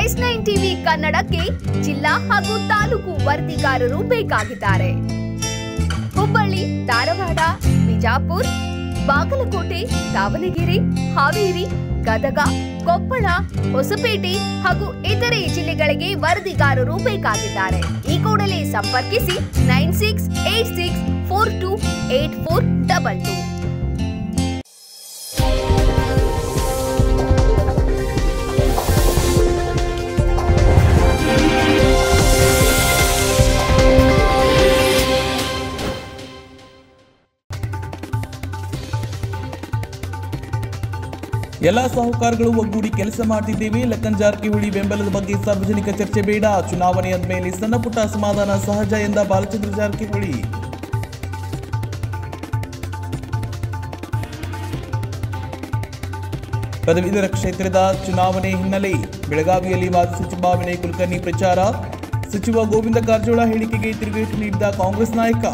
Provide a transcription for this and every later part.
S nine TV ಕನ್ನಡಕ್ಕೆ ಜಿಲ್ಲಾ ಹಾಗೂ ತಾಲೂಕು ವರದಿಗಾರರು ಬೇಕಾಗಿದ್ದಾರೆ ಹುಬ್ಬಳ್ಳಿ ಧಾರವಾಡ ಬಿಜಾಪುರ ಬಾಗಲಕೋಟೆ ದಾವಣಗೆರೆ ಹಾವೇರಿ ಗದಗ ಕೊಪ್ಪಳ ಹೊಸಪೇಟೆ ಹಾಗೂ ಇತರೆ ಜಿಲ್ಲೆಗಳಿಗೆ ವರದಿಗಾರರು ಬೇಕಾಗಿದ್ದಾರೆ ಈ ಕೂಡಲೇ ಸಂಪರ್ಕಿಸಿ nine six eight six four two eight four double two ಎಲ್ಲಾ ಸಾಹುಕಾರಗಳು ಒಗ್ಗೂಡಿ ಕೆಲಸ ಮಾಡ್ತಿದ್ದೇವೆ ಲಕ್ಕನ್ ಜಾರಕಿಹೊಳಿ ಬೆಂಬಲದ ಬಗ್ಗೆ ಸಾರ್ವಜನಿಕ ಚರ್ಚೆ ಬೇಡ ಚುನಾವಣೆ ಅಂದಮೇಲೆ ಸಣ್ಣ ಪುಟ್ಟ ಅಸಮಾಧಾನ ಸಹಜ ಎಂದ ಬಾಲಚಂದ್ರ ಜಾರಕಿಹೊಳಿ ಪದವೀಧರ ಕ್ಷೇತ್ರದ ಚುನಾವಣೆ ಹಿನ್ನೆಲೆ ಬೆಳಗಾವಿಯಲ್ಲಿ ಮಾಜಿ ಸಚಿವ ವಿನಯ್ ಕುಲಕರ್ಣಿ ಪ್ರಚಾರ ಸಚಿವ ಗೋವಿಂದ ಕಾರಜೋಳ ಹೇಳಿಕೆಗೆ ತಿರುಗೇಟು ನೀಡಿದ ಕಾಂಗ್ರೆಸ್ ನಾಯಕ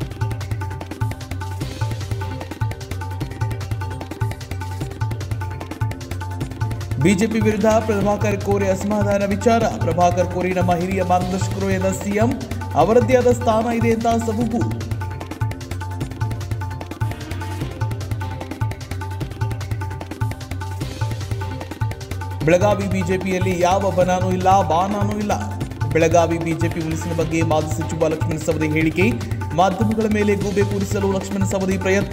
ಬಿಜೆಪಿ ವಿರುದ್ಧ ಪ್ರಭಾಕರ್ ಕೋರೆ ಅಸಮಾಧಾನ ವಿಚಾರ ಪ್ರಭಾಕರ್ ಕೋರೆ ನಮ್ಮ ಹಿರಿಯ ಮಾರ್ಗದರ್ಶಕರು ಎಂದ ಸಿಎಂ ಅವರದ್ದೇ ಆದ ಸ್ಥಾನ ಇದೆ ಅಂತ ಸಬೂಬು ಬೆಳಗಾವಿ ಬಿಜೆಪಿಯಲ್ಲಿ ಯಾವ ಬನಾನೂ ಇಲ್ಲ ಬಾನಾನೂ ಇಲ್ಲ ಬೆಳಗಾವಿ ಬಿಜೆಪಿ ಉಳಿಸಿನ ಬಗ್ಗೆ ಮಾಜಿ ಸಚಿವ ಲಕ್ಷ್ಮಣ ಸವದಿ ಹೇಳಿಕೆ ಮಾಧ್ಯಮಗಳ ಮೇಲೆ ಗೂಬೆ ಕೂರಿಸಲು ಲಕ್ಷ್ಮಣ ಸವದಿ ಪ್ರಯತ್ನ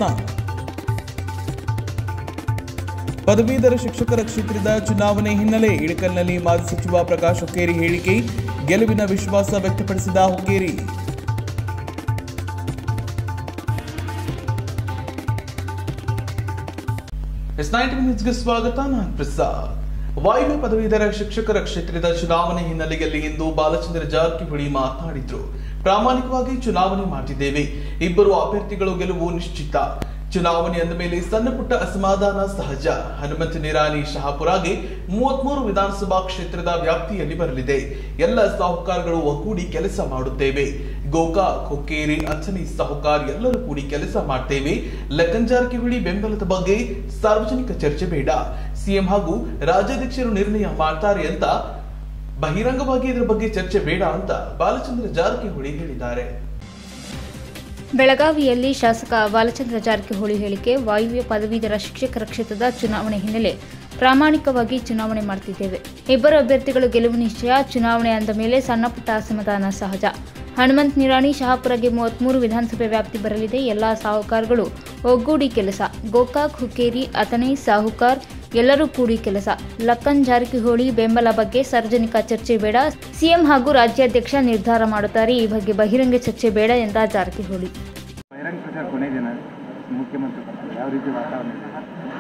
ಪದವೀಧರ ಶಿಕ್ಷಕರ ಕ್ಷೇತ್ರದ ಚುನಾವಣೆ ಹಿನ್ನೆಲೆ ಇಳಕಲ್ನಲ್ಲಿ ಮಾಜಿ ಸಚಿವ ಪ್ರಕಾಶ್ ಹುಕ್ಕೇರಿ ಹೇಳಿಕೆ ಗೆಲುವಿನ ವಿಶ್ವಾಸ ವ್ಯಕ್ತಪಡಿಸಿದ ಹುಕ್ಕೇರಿ ಎಸ್ ನೈಂಟಿ ಮಿನಿಟ್ಸ್ಗೆ ಸ್ವಾಗತ ನಾನು ಪ್ರಸಾದ್ ವಾಯುವ್ಯ ಪದವೀಧರ ಶಿಕ್ಷಕರ ಕ್ಷೇತ್ರದ ಚುನಾವಣೆ ಹಿನ್ನೆಲೆಯಲ್ಲಿ ಇಂದು ಬಾಲಚಂದ್ರ ಜಾರಕಿಹೊಳಿ ಮಾತನಾಡಿದ್ರು ಪ್ರಾಮಾಣಿಕವಾಗಿ ಚುನಾವಣೆ ಮಾಡ್ತಿದ್ದೇವೆ ಇಬ್ಬರು ಅಭ್ಯರ್ಥಿಗಳು ಗೆಲುವು ನಿಶ್ಚಿತ ಚುನಾವಣೆ ಅಂದ ಮೇಲೆ ಸಣ್ಣ ಪುಟ್ಟ ಅಸಮಾಧಾನ ಸಹಜ ಹನುಮಂತ ನಿರಾಣಿ ಶಹಾಪುರಾಗೆ ಮೂವತ್ಮೂರು ವಿಧಾನಸಭಾ ಕ್ಷೇತ್ರದ ವ್ಯಾಪ್ತಿಯಲ್ಲಿ ಬರಲಿದೆ ಎಲ್ಲ ಸಾಹುಕಾರಗಳು ಒಗ್ಗೂಡಿ ಕೆಲಸ ಮಾಡುತ್ತೇವೆ ಗೋಕಾಕ್ ಹುಕ್ಕೇರಿ ಅಂಚನಿ ಸಾಹುಕಾರ್ ಎಲ್ಲರೂ ಕೂಡಿ ಕೆಲಸ ಮಾಡ್ತೇವೆ ಲಕ್ಕನ್ ಜಾರಕಿಹೊಳಿ ಬೆಂಬಲದ ಬಗ್ಗೆ ಸಾರ್ವಜನಿಕ ಚರ್ಚೆ ಬೇಡ ಸಿಎಂ ಹಾಗೂ ರಾಜ್ಯಾಧ್ಯಕ್ಷರು ನಿರ್ಣಯ ಮಾಡ್ತಾರೆ ಅಂತ ಬಹಿರಂಗವಾಗಿ ಇದರ ಬಗ್ಗೆ ಚರ್ಚೆ ಬೇಡ ಅಂತ ಬಾಲಚಂದ್ರ ಜಾರಕಿಹೊಳಿ ಹೇಳಿದ್ದಾರೆ ಬೆಳಗಾವಿಯಲ್ಲಿ ಶಾಸಕ ಬಾಲಚಂದ್ರ ಜಾರಕಿಹೊಳಿ ಹೇಳಿಕೆ ವಾಯುವ್ಯ ಪದವೀಧರ ಶಿಕ್ಷಕರ ಕ್ಷೇತ್ರದ ಚುನಾವಣೆ ಹಿನ್ನೆಲೆ ಪ್ರಾಮಾಣಿಕವಾಗಿ ಚುನಾವಣೆ ಮಾಡ್ತಿದ್ದೇವೆ ಇಬ್ಬರು ಅಭ್ಯರ್ಥಿಗಳು ಗೆಲುವು ನಿಶ್ಚಯ ಚುನಾವಣೆ ಅಂದ ಮೇಲೆ ಸಣ್ಣಪುಟ್ಟ ಅಸಮಾಧಾನ ಸಹಜ ಹನುಮಂತ್ ನಿರಾಣಿ ಶಹಾಪುರಗೆ ಮೂವತ್ಮೂರು ವಿಧಾನಸಭೆ ವ್ಯಾಪ್ತಿ ಬರಲಿದೆ ಎಲ್ಲಾ ಸಾಹುಕಾರಗಳು ಒಗ್ಗೂಡಿ ಕೆಲಸ ಗೋಕಾಕ್ ಹುಕ್ಕೇರಿ ಅಥಣಿ ಸಾಹುಕಾರ್ ಎಲ್ಲರೂ ಕೂಡಿ ಕೆಲಸ ಲಕ್ಕನ್ ಜಾರಕಿಹೊಳಿ ಬೆಂಬಲ ಬಗ್ಗೆ ಸಾರ್ವಜನಿಕ ಚರ್ಚೆ ಬೇಡ ಸಿಎಂ ಹಾಗೂ ರಾಜ್ಯಾಧ್ಯಕ್ಷ ನಿರ್ಧಾರ ಮಾಡುತ್ತಾರೆ ಈ ಬಗ್ಗೆ ಬಹಿರಂಗ ಚರ್ಚೆ ಬೇಡ ಎಂದ ಜಾರಕಿಹೊಳಿ ಬಹಿರಂಗ ಪ್ರಚಾರ ಕೊನೆ ದಿನ ಮುಖ್ಯಮಂತ್ರಿ ಬರ್ತಾರೆ ಯಾವ ರೀತಿ ವಾತಾವರಣ ಇದೆ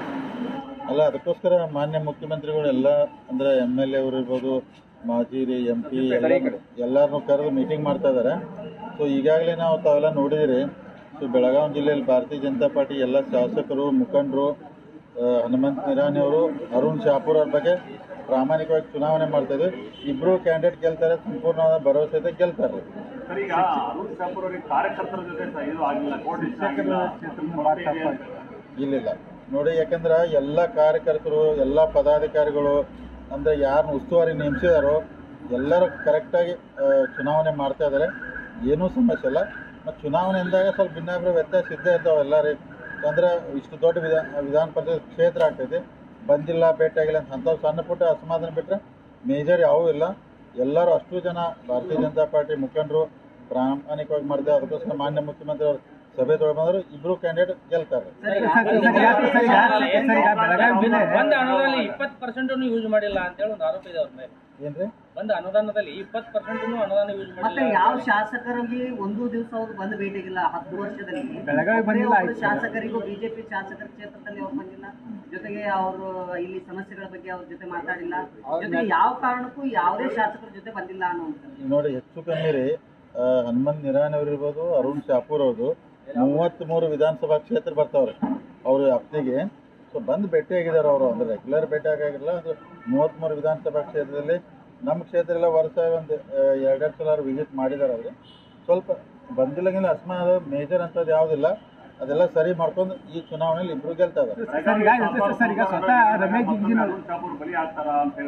ಅಲ್ಲ ಅದಕ್ಕೋಸ್ಕರ ಮಾನ್ಯ ಮುಖ್ಯಮಂತ್ರಿಗಳು ಎಲ್ಲ ಅಂದ್ರೆ ಎಮ್ ಎಲ್ ಎ ಅವರು ಇರ್ಬೋದು ಮಾಜಿ ಎಂ ಪಿ ಎಲ್ಲ ಎಲ್ಲರನ್ನೂ ಕರೆದು ಮೀಟಿಂಗ್ ಮಾಡ್ತಾ ಇದ್ದಾರೆ ಸೊ ಈಗಾಗಲೇ ನಾವು ತಾವೆಲ್ಲ ನೋಡಿದಿರಿ ಸೊ ಬೆಳಗಾವಿ ಜಿಲ್ಲೆಯಲ್ಲಿ ಭಾರತೀಯ ಜನತಾ ಪಾರ್ಟಿ ಎಲ್ಲ ಶಾಸಕರು ಮುಖಂಡರು ಆ, ಹನುಮಂತ್ ನಿರಾಣಿ ಅವರು ಅರುಣ್ ಶಾಪೂರ್ ಅವ್ರ ಬಗ್ಗೆ ಪ್ರಾಮಾಣಿಕವಾಗಿ ಚುನಾವಣೆ ಮಾಡ್ತಾ ಇದ್ವಿ ಇಬ್ಬರು ಕ್ಯಾಂಡಿಡೇಟ್ ಗೆಲ್ತಾರೆ ಸಂಪೂರ್ಣವಾದ ಭರವಸೆ ಇದೆ ಗೆಲ್ತಾರೆ ಸರ್ ಈಗ ಅರುಣ್ ಶಾಪುರ್ ಅವರಿಗೆ ಕಾರ್ಯಕರ್ತರ ಜೊತೆ ಸ- ಇದು ಆಗಿಲ್ಲ ಕೋರ್ಟ್ ಇಷ್ಟ ಶಿಕ್ಷಕರ ಆಗಿಲ್ಲ. ಕ್ಷೇತ್ರದಿಂದ ಭಾಳ ತಪ್ಪಾಯ್ತು ಇಲ್ಲಿಲ್ಲ ನೋಡಿ ಯಾಕಂದ್ರೆ ಎಲ್ಲ ಕಾರ್ಯಕರ್ತರು ಎಲ್ಲ ಪದಾಧಿಕಾರಿಗಳು ಅಂದರೆ ಯಾರನ್ನ ಉಸ್ತುವಾರಿ ನೇಮಿಸಿದಾರೋ ಎಲ್ಲರೂ ಕರೆಕ್ಟಾಗಿ ಚುನಾವಣೆ ಮಾಡ್ತಾ ಇದ್ದಾರೆ ಏನೂ ಸಮಸ್ಯೆ ಇಲ್ಲ ಮತ್ತು ಚುನಾವಣೆ ಅಂದಾಗ ಸ್ವಲ್ಪ ಭಿನ್ನಾಭಿಪ್ರಾಯ ವ್ಯತ್ಯಾಸ ಇದ್ದೇ ಇರ್ತಾವೆ ಎಲ್ಲರೂ ಅಂದ್ರೆ ಇಷ್ಟು ದೊಡ್ಡ ವಿಧಾನ ವಿಧಾನ ಪರಿಷತ್ ಕ್ಷೇತ್ರ ಆಗ್ತೈತಿ ಬಂದಿಲ್ಲ ಭೇಟಿಯಾಗಿಲ್ಲ ಅಂತ ಅಂಥವು ಸಣ್ಣ ಪುಟ್ಟ ಅಸಮಾಧಾನ ಬಿಟ್ಟರೆ ಮೇಜರ್ ಯಾವೂ ಇಲ್ಲ ಎಲ್ಲರೂ ಅಷ್ಟು ಜನ ಭಾರತೀಯ ಜನತಾ ಪಾರ್ಟಿ ಮುಖಂಡರು ಪ್ರಾಮಾಣಿಕವಾಗಿ ಮಾಡಿದೆ ಅದಕ್ಕೋಸ್ಕರ ಮಾನ್ಯ ಮುಖ್ಯಮಂತ್ರಿ ಅವರು ಸಭೆ ತೊಗೊಂಡು ಬಂದರು ಇಬ್ಬರು ಕ್ಯಾಂಡಿಡೇಟ್ ಗೆಲ್ತಾರೆ ಸರ್, ಸರ್, ಸರ್, ಯಾಕೆ- ಸರ್, ಯಾಕೆ- ಸರ್, ಈಗ ಬೆಳಗಾವಿ ಜಿಲ್ಲೆ ಒಂದು ಅನುದಾನದಲ್ಲಿ ಇಪ್ಪತ್ತು ಪರ್ಸೆಂಟ್ ಯೂಸ್ ಮಾಡಿಲ್ಲ ಅಂತ ಹೇಳಿ ಒಂದು ಆರೋಪ ಇದೆ ಅವ್ರ ಮೇಲೆ ಏನ್ರಿ ಒಂದು ಅನುದಾನದಲ್ಲಿ ಇಪ್ಪತ್ತು ಪರ್ಸೆಂಟ್ ಅನುದಾನ ಯೂಸ್ ಮತ್ತೆ ಮಾಡಿಲ್ಲ ಯಾವ ಶಾಸಕರಿಗೆ ಒಂದು ದಿವಸ ಅವ್ರು ಬಂದು ಭೇಟಿಗಿಲ್ಲ ಹತ್ತು ವರ್ಷದಲ್ಲಿ ಬೆಳಗಾವಿ ಬಂದಿಲ್ಲ ಒಬ್ಬರೇ ಆಯ್ತು. ಒಬ್ರು ಶಾಸಕರಿಗೂ ಬಿಜೆಪಿ ಶಾಸಕರ ಕ್ಷೇತ್ರದಲ್ಲಿ ಅವ್ರು ಬಂದಿಲ್ಲ ಜೊತೆಗೆ ಅವರು ಇಲ್ಲಿ ಸಮಸ್ಯೆಗಳ ಬಗ್ಗೆ ಅವ್ರ ಜೊತೆ ಮಾತಾಡಿಲ್ಲ ಜೊತೆಗೆ ಯಾವ ಕಾರಣಕ್ಕೂ ಯಾವುದೇ ಶಾಸಕರ ಜೊತೆ ಬಂದಿಲ್ಲ ಅನ್ನುವಂಥದ್ದು ಈಗ ನೋಡಿ ಹೆಚ್ಚು ಕಮ್ಮಿ ರೀ ಆ, ಹನುಮಂತ್ ನಿರಾಣಿ ಅವ್ರು ಇರ್ಬೋದು ಅರುಣ್ ಶಾಪೂರ್ ಅವ್ರದ್ದು ಮೂವತ್ತ್ಮೂರು ವಿಧಾನಸಭಾ ಕ್ಷೇತ್ರ ಬರ್ತಾವ್ರೆ ಅವ್ರ ವ್ಯಾಪ್ತಿಗೆ ಸೊ ಬಂದು ಭೇಟಿಯಾಗಿದ್ದಾರೆ ಅವರು ಅಂದ್ರೆ ರೆಗ್ಯುಲರ್ ಭೇಟಿ ಆಗಿಲ್ಲ ಅಂದ್ರೆ ಮೂವತ್ತ್ಮೂರು ವಿಧಾನಸಭಾ ಕ್ಷೇತ್ರದಲ್ಲಿ ನಮ್ಮ ಕ್ಷೇತ್ರ ಎಲ್ಲ ವರ್ಷ ಒಂದು ಎರಡೆರಡು ಸಲ ವಿಸಿಟ್ ಮಾಡಿದ್ದಾರೆ ಅವರು ಸ್ವಲ್ಪ ಬಂದಿಲ್ಲಂಗಿಲ್ಲ ಅಸಮಾನ ಮೇಜರ್ ಅಂತದ್ದು ಯಾವುದಿಲ್ಲ ಅದೆಲ್ಲ ಸರಿ ಮಾಡ್ಕೊಂಡು ಈ ಚುನಾವಣೆಯಲ್ಲಿ ಇಬ್ರು ಗೆಲ್ತಾ ಇದ್ದಾರೆ ಸರ್ ಈಗ ಸರ್, ಸರ್ ಈಗ ಸ್ವತಃ ರಮೇಶ್ ಜಿಂಜಿನವರು ಅರುಣ್ ಶಾಪುರ್ ಬಲಿ ಆಗ್ತಾರ ಅಂತ ಹೇಳಿ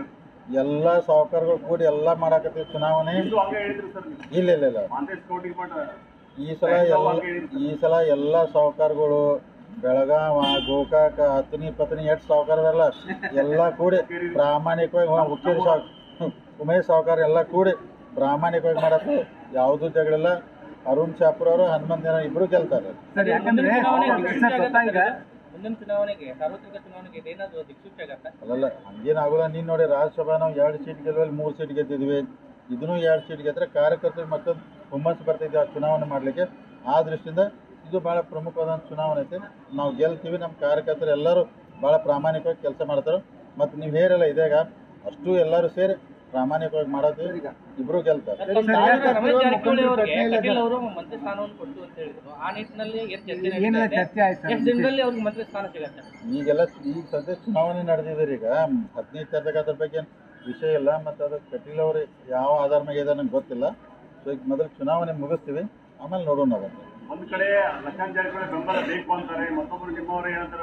ಎಲ್ಲ ಸಾಹುಕಾರಗಳು ಕೂಡಿ ಎಲ್ಲ ಮಾಡಾಕತ್ತೀವಿ ಚುನಾವಣೆ ಇದು ಹಂಗೆ ಹೇಳಿದ್ರಿ ಸರ್ ನೀವು ಇಲ್ಲ ಇಲ್ಲ ಇಲ್ಲ ಮಾಂತೇಶ್ ಕೌಟಿಗೆ ಮಠ ಈ ಸಲ ಎಲ್ಲ ಈ ಸಲ ಎಲ್ಲ ಸಾಹುಕಾರಗಳು ಬೆಳಗಾವ ಗೋಕಾಕ ಹತ್ತನಿ ಪತ್ನಿ ಎಷ್ಟು ಸಾಹುಕಾರದಲ್ಲ ಎಲ್ಲ ಕೂಡಿ ಪ್ರಾಮಾಣಿಕವಾಗಿ ಹ, ಹುಕ್ಕೇರಿ ಸಾಹು ಉಮೇಶ್ ಸಾಹುಕಾರ ಎಲ್ಲ ಕೂಡಿ ಪ್ರಾಮಾಣಿಕವಾಗಿ ಮಾಡಕ್ಕೆ ಯಾವುದೂ ಜಗಳಿಲ್ಲ ಅರುಣ್ ಶಾಪುರ್ ಅವರು ಹನುಮಂತ ಜನ ಇಬ್ರು ಗೆಲ್ತಾರೆ ಸರ್ ಯಾಕಂದ್ರೆ ಸರ್ ಗೊತ್ತಾಗ ಮುಂದಿನ ಚುನಾವಣೆಗೆ ಸಾರ್ವತ್ರಿಕ ಚುನಾವಣೆಗೆ ಏನಾದ್ರು ದಿಕ್ಸೂಚಿ ಆಗತ್ತಾ ಅಲ್ಲಲ್ಲ ಹಂಗೇನು ಆಗೋಲ್ಲ ನೀನು ನೋಡಿ ರಾಜ್ಯಸಭಾ ನಾವು ಎರಡು ಸೀಟ್ ಗೆಲ್ವಲ್ಲಿ ಮೂರು ಸೀಟ್ ಗೆದ್ದಿದ್ವಿ ಇದನ್ನು ಎರಡು ಸೀಟ್ ಗೆದ್ರೆ ಕಾರ್ಯಕರ್ತರಿಗೆ ಮತ್ತೊಂದು ಹುಮ್ಮಸ್ಸು ಬರ್ತೈತೆ ಆ ಚುನಾವಣೆ ಮಾಡಲಿಕ್ಕೆ ಆ ದೃಷ್ಟಿಯಿಂದ ಇದು ಭಾಳ ಪ್ರಮುಖವಾದ ಚುನಾವಣೆ ಐತೆ ನಾವು ಗೆಲ್ತೀವಿ ನಮ್ಮ ಕಾರ್ಯಕರ್ತರು ಎಲ್ಲರೂ ಭಾಳ ಪ್ರಾಮಾಣಿಕವಾಗಿ ಕೆಲಸ ಮಾಡ್ತಾರೆ ಮತ್ತು ನೀವು ಹೇರಲ್ಲ ಇದಾಗ ಅಷ್ಟು ಎಲ್ಲರೂ ಸೇರಿ ಪ್ರಾಮಾಣಿಕವಾಗಿ ಮಾಡೋದು ಇಬ್ಬರು ಗೆಲ್ತಾರೆ ರಮೇಶ್ ಜಾರಕಿಹೊಳಿ ಅವರಿಗೆ ಕಟೀಲ್ ಅವರು ಮಂತ್ರಿ ಸ್ಥಾನವನ್ನು ಕೊಟ್ಟು ಅಂತ ಹೇಳಿದ್ರು ಆ ನಿಟ್ಟಿನಲ್ಲಿ ಏನ್ ಚರ್ಚೆ ಏನೆಲ್ಲ ನಡೀತಾ ಇದೆ? ಚರ್ಚೆ ಆಯ್ತು ಎಷ್ಟು ದಿನದಲ್ಲಿ ಅವ್ರಿಗೆ ಮಂತ್ರಿ ಸ್ಥಾನ ಸಿಗತ್ತೆ ಈಗೆಲ್ಲ ಈಗ ಸದ್ಯ ಚುನಾವಣೆ ನಡೆದಿದ್ದಾರೆ ಈಗ ಹದಿನೈದು ತಾರೀಕು ಅದ್ರ ಬಗ್ಗೆ ಏನ್ ವಿಷಯ ಇಲ್ಲ ಮತ್ತು ಅದು ಕಟೀಲ್ ಅವರು ಯಾವ ಆಧಾರ ಮೇಲೆ ಇದೆ ನಂಗೆ ಗೊತ್ತಿಲ್ಲ ಸೊ ಈಗ ಮೊದಲು ಚುನಾವಣೆ ಮುಗಿಸ್ತೀವಿ ಆಮೇಲೆ ನೋಡೋಣ ಅದನ್ನು ಒಂದ್ ಕಡೆ ಲಕ್ಷಾಂತರ ಜಾರಕಿಹೊಳಿ ಬೆಂಬಲ ಬೇಕು ಅಂತಾರೆ ಮತ್ತೊಬ್ರು ನಿಮ್ಮವರು ಏನಂತಾರೆ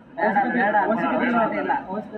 ಬೇಡ ಬೇಡ ಅವಶ್ಯಕತೆ ಇಲ್ಲ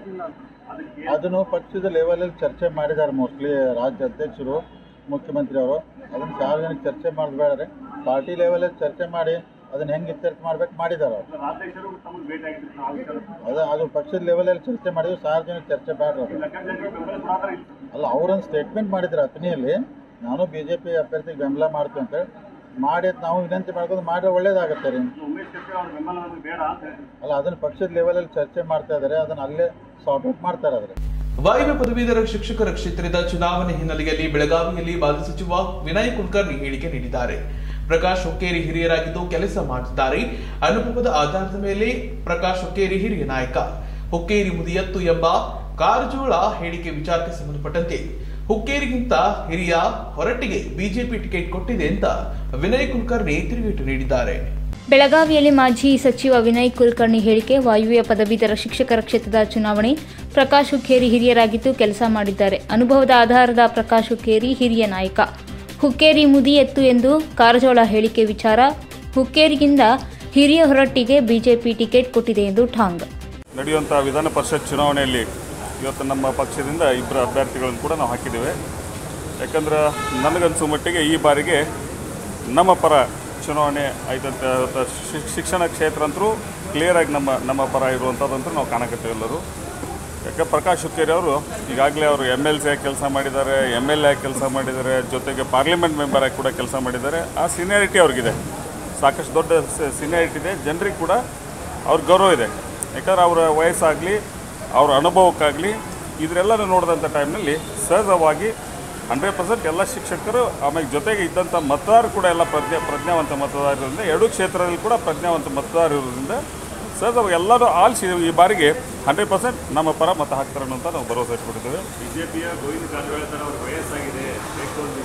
ಅದಕ್ಕೆ ಅದನ್ನು ಪಕ್ಷದ ಲೆವೆಲಲ್ಲಿ ಚರ್ಚೆ ಮಾಡಿದ್ದಾರೆ ಮೋಸ್ಟ್ಲಿ ರಾಜ್ಯ ಅಧ್ಯಕ್ಷರು ಮುಖ್ಯಮಂತ್ರಿ ಅವರು ಅದನ್ನು ಸಾರ್ವಜನಿಕ ಚರ್ಚೆ ಮಾಡಬೇಡ್ರೆ ಪಾರ್ಟಿ ಲೆವೆಲಲ್ಲಿ ಚರ್ಚೆ ಮಾಡಿ ಅದನ್ನ ಹೆಂಗೆ ಇತ್ಯರ್ಥ ಮಾಡ್ಬೇಕು ಮಾಡಿದ್ದಾರೆ ಅವರು ರಾಜ್ಯಾಧ್ಯಕ್ಷರು ತಮಗೆ ಭೇಟಿ ಆಗಿದ್ರು ನಾವು ವಿಚಾರ ಅದು ಅದು ಪಕ್ಷದ ಲೆವೆಲಲ್ಲಿ ಚರ್ಚೆ ಮಾಡಿದ್ವಿ ಸಾರ್ವಜನಿಕ ಚರ್ಚೆ ಬೇಡ್ರಿ ಅದು ಲಕ್ಷಾಂತರ ಜಾರಕಿಹೊಳಿ ಬೆಂಬಲ ಕೊಡಾತಾರೆ ಇಲ್ಲ ಅಲ್ಲ ಅವರೊಂದು ಸ್ಟೇಟ್ಮೆಂಟ್ ಮಾಡಿದ್ರು ಅತನಿಯಲ್ಲಿ ನಾನು ಬಿ ಜೆ ಪಿ ಅಭ್ಯರ್ಥಿಗೆ ಬೆಂಬಲ ಮಾಡ್ತೀವಿ ಅಂತೇಳಿ ಮಾಡಿ ಅದ್ ನಾವು ವಿನಂತಿ ಮಾಡ್ಕೊಂಡು ಮಾಡಿದ್ರೆ ಒಳ್ಳೇದಾಗತ್ತೆ ರೀ ಉಮೇಶ್ ಕತ್ತಿ ಅವ್ರ ಬೆಂಬಲ ನಮಗೆ ಬೇಡ ಅಂತ ಹೇಳಿ ಅಲ್ಲ ಅದನ್ನು ಪಕ್ಷದ ಲೆವೆಲಲ್ಲಿ ಚರ್ಚೆ ಮಾಡ್ತಾ ಇದ್ದಾರೆ ಅದನ್ನು ಅಲ್ಲೇ ಸಾರ್ಟ್ ಔಟ್ ಮಾಡ್ತಾರೆ ಆದರೆ ವಾಯುವ್ಯ ಪದವೀಧರ ಶಿಕ್ಷಕರ ಕ್ಷೇತ್ರದ ಚುನಾವಣೆ ಹಿನ್ನೆಲೆಯಲ್ಲಿ ಬೆಳಗಾವಿಯಲ್ಲಿ ಮಾಜಿ ಸಚಿವ ವಿನಯ್ ಕುಲಕರ್ಣಿ ಹೇಳಿಕೆ ನೀಡಿದ್ದಾರೆ ಪ್ರಕಾಶ್ ಹುಕ್ಕೇರಿ ಹಿರಿಯರಾಗಿದ್ದು ಕೆಲಸ ಮಾಡುತ್ತಿದ್ದಾರೆ ಅನುಭವದ ಆಧಾರದ ಮೇಲೆ ಪ್ರಕಾಶ್ ಹುಕ್ಕೇರಿ ಹಿರಿಯ ನಾಯಕ ಹುಕ್ಕೇರಿ ಮುದಿಯತ್ತು ಎಂಬ ಕಾರಜೋಳ ಹೇಳಿಕೆ ವಿಚಾರಕ್ಕೆ ಸಂಬಂಧಪಟ್ಟಂತೆ ಹುಕ್ಕೇರಿಗಿಂತ ಹಿರಿಯ ಹೊರಟ್ಟಿಗೆ ಬಿಜೆಪಿ ಟಿಕೆಟ್ ಕೊಟ್ಟಿದೆ ಅಂತ ವಿನಯ್ ಕುಲಕರ್ಣಿ ತಿರುಗೇಟು ನೀಡಿದ್ದಾರೆ ಬೆಳಗಾವಿಯಲ್ಲಿ ಮಾಜಿ ಸಚಿವ ವಿನಯ್ ಕುಲಕರ್ಣಿ ಹೇಳಿಕೆ ವಾಯುವ್ಯ ಪದವೀಧರ ಶಿಕ್ಷಕರ ಕ್ಷೇತ್ರದ ಚುನಾವಣೆ ಪ್ರಕಾಶ್ ಹುಕ್ಕೇರಿ ಹಿರಿಯರಾಗಿದ್ದು ಕೆಲಸ ಮಾಡಿದ್ದಾರೆ ಅನುಭವದ ಆಧಾರದ ಪ್ರಕಾಶ್ ಹುಕ್ಕೇರಿ ಹಿರಿಯ ನಾಯಕ ಹುಕ್ಕೇರಿ ಮುದಿ ಎತ್ತು ಎಂದು ಕಾರಜೋಳ ಹೇಳಿಕೆ ವಿಚಾರ ಹುಕ್ಕೇರಿಗಿಂತ ಹಿರಿಯ ಹೊರಟ್ಟಿಗೆ ಬಿಜೆಪಿ ಟಿಕೆಟ್ ಕೊಟ್ಟಿದೆ ಎಂದು ಠಾಂಗ್ ನಡೆಯುವಂಥ ವಿಧಾನ ಪರಿಷತ್ ಚುನಾವಣೆಯಲ್ಲಿ ಇವತ್ತು ನಮ್ಮ ಪಕ್ಷದಿಂದ ಇಬ್ಬರು ಅಭ್ಯರ್ಥಿಗಳನ್ನು ಕೂಡ ನಾವು ಹಾಕಿದ್ದೇವೆ ಯಾಕಂದ್ರೆ ನನಗನ್ಸೋ ಮಟ್ಟಿಗೆ ಈ ಬಾರಿಗೆ ನಮ್ಮ ಪರ ಚುನಾವಣೆ ಆಯ್ತಂತ ಇವತ್ತು ಶಿ- ಶಿಕ್ಷಣ ಕ್ಷೇತ್ರ ಅಂತರೂ ಕ್ಲಿಯರಾಗಿ ನಮ್ಮ ನಮ್ಮ ಪರ ಇರುವಂಥದ್ದಂತೂ ನಾವು ಕಾಣಕತ್ತೇವೆ ಎಲ್ಲರೂ ಯಾಕೆ ಪ್ರಕಾಶ್ ಹುಕ್ಕೇರಿ ಅವರು ಈಗಾಗಲೇ ಅವರು ಎಮ್ ಎಲ್ ಸಿ ಆಗಿ ಕೆಲಸ ಮಾಡಿದ್ದಾರೆ ಎಮ್ ಎಲ್ ಎ ಆಗಿ ಕೆಲಸ ಮಾಡಿದ್ದಾರೆ ಜೊತೆಗೆ ಪಾರ್ಲಿಮೆಂಟ್ ಮೆಂಬರ್ ಆಗಿ ಕೂಡ ಕೆಲಸ ಮಾಡಿದ್ದಾರೆ ಆ ಸೀನಿಯಾರಿಟಿ ಅವ್ರಿಗಿದೆ ಸಾಕಷ್ಟು ದೊಡ್ಡ ಸೀನಿಯಾರಿಟಿ ಇದೆ ಜನರಿಗೆ ಕೂಡ ಅವ್ರ ಗೌರವ ಇದೆ ಯಾಕಂದ್ರೆ ಅವರ ವಯಸ್ಸಾಗಲಿ ಅವ್ರ ಅನುಭವಕ್ಕಾಗಲಿ ಇದರೆಲ್ಲನೂ ನೋಡಿದಂಥ ಟೈಮ್ನಲ್ಲಿ ಸಹಜವಾಗಿ ಹಂಡ್ರೆಡ್ ಪರ್ಸೆಂಟ್ ಎಲ್ಲ ಶಿಕ್ಷಕರು ಆಮೇಲೆ ಜೊತೆಗೆ ಇದ್ದಂಥ ಮತದಾರರು ಕೂಡ ಎಲ್ಲ ಪ್ರಜ್ಞೆ ಪ್ರಜ್ಞಾವಂತ ಮತದಾರರಿಂದ ಎರಡೂ ಕ್ಷೇತ್ರದಲ್ಲಿ ಕೂಡ ಪ್ರಜ್ಞಾವಂತ ಮತದಾರರು ಇರೋದ್ರಿಂದ ಸಹಜವಾಗಿ ಎಲ್ಲರೂ ಆಲಿಸಿ ಈ ಬಾರಿಗೆ ಹಂಡ್ರೆಡ್ ಪರ್ಸೆಂಟ್ ನಮ್ಮ ಪರ ಮತ ಹಾಕ್ತಾರೆ ಅನ್ನೋಂಥ ನಾವು ಭರವಸೆ ಇಟ್ಬಿಟ್ಟಿದ್ದೇವೆ ಬಿಜೆಪಿಯ ಗೋವಿಂದ ಕಾರಜೋಳ ತರ ಅವ್ರ ವಯಸ್ಸಾಗಿದೆ ಬೇಕು ಅಂತ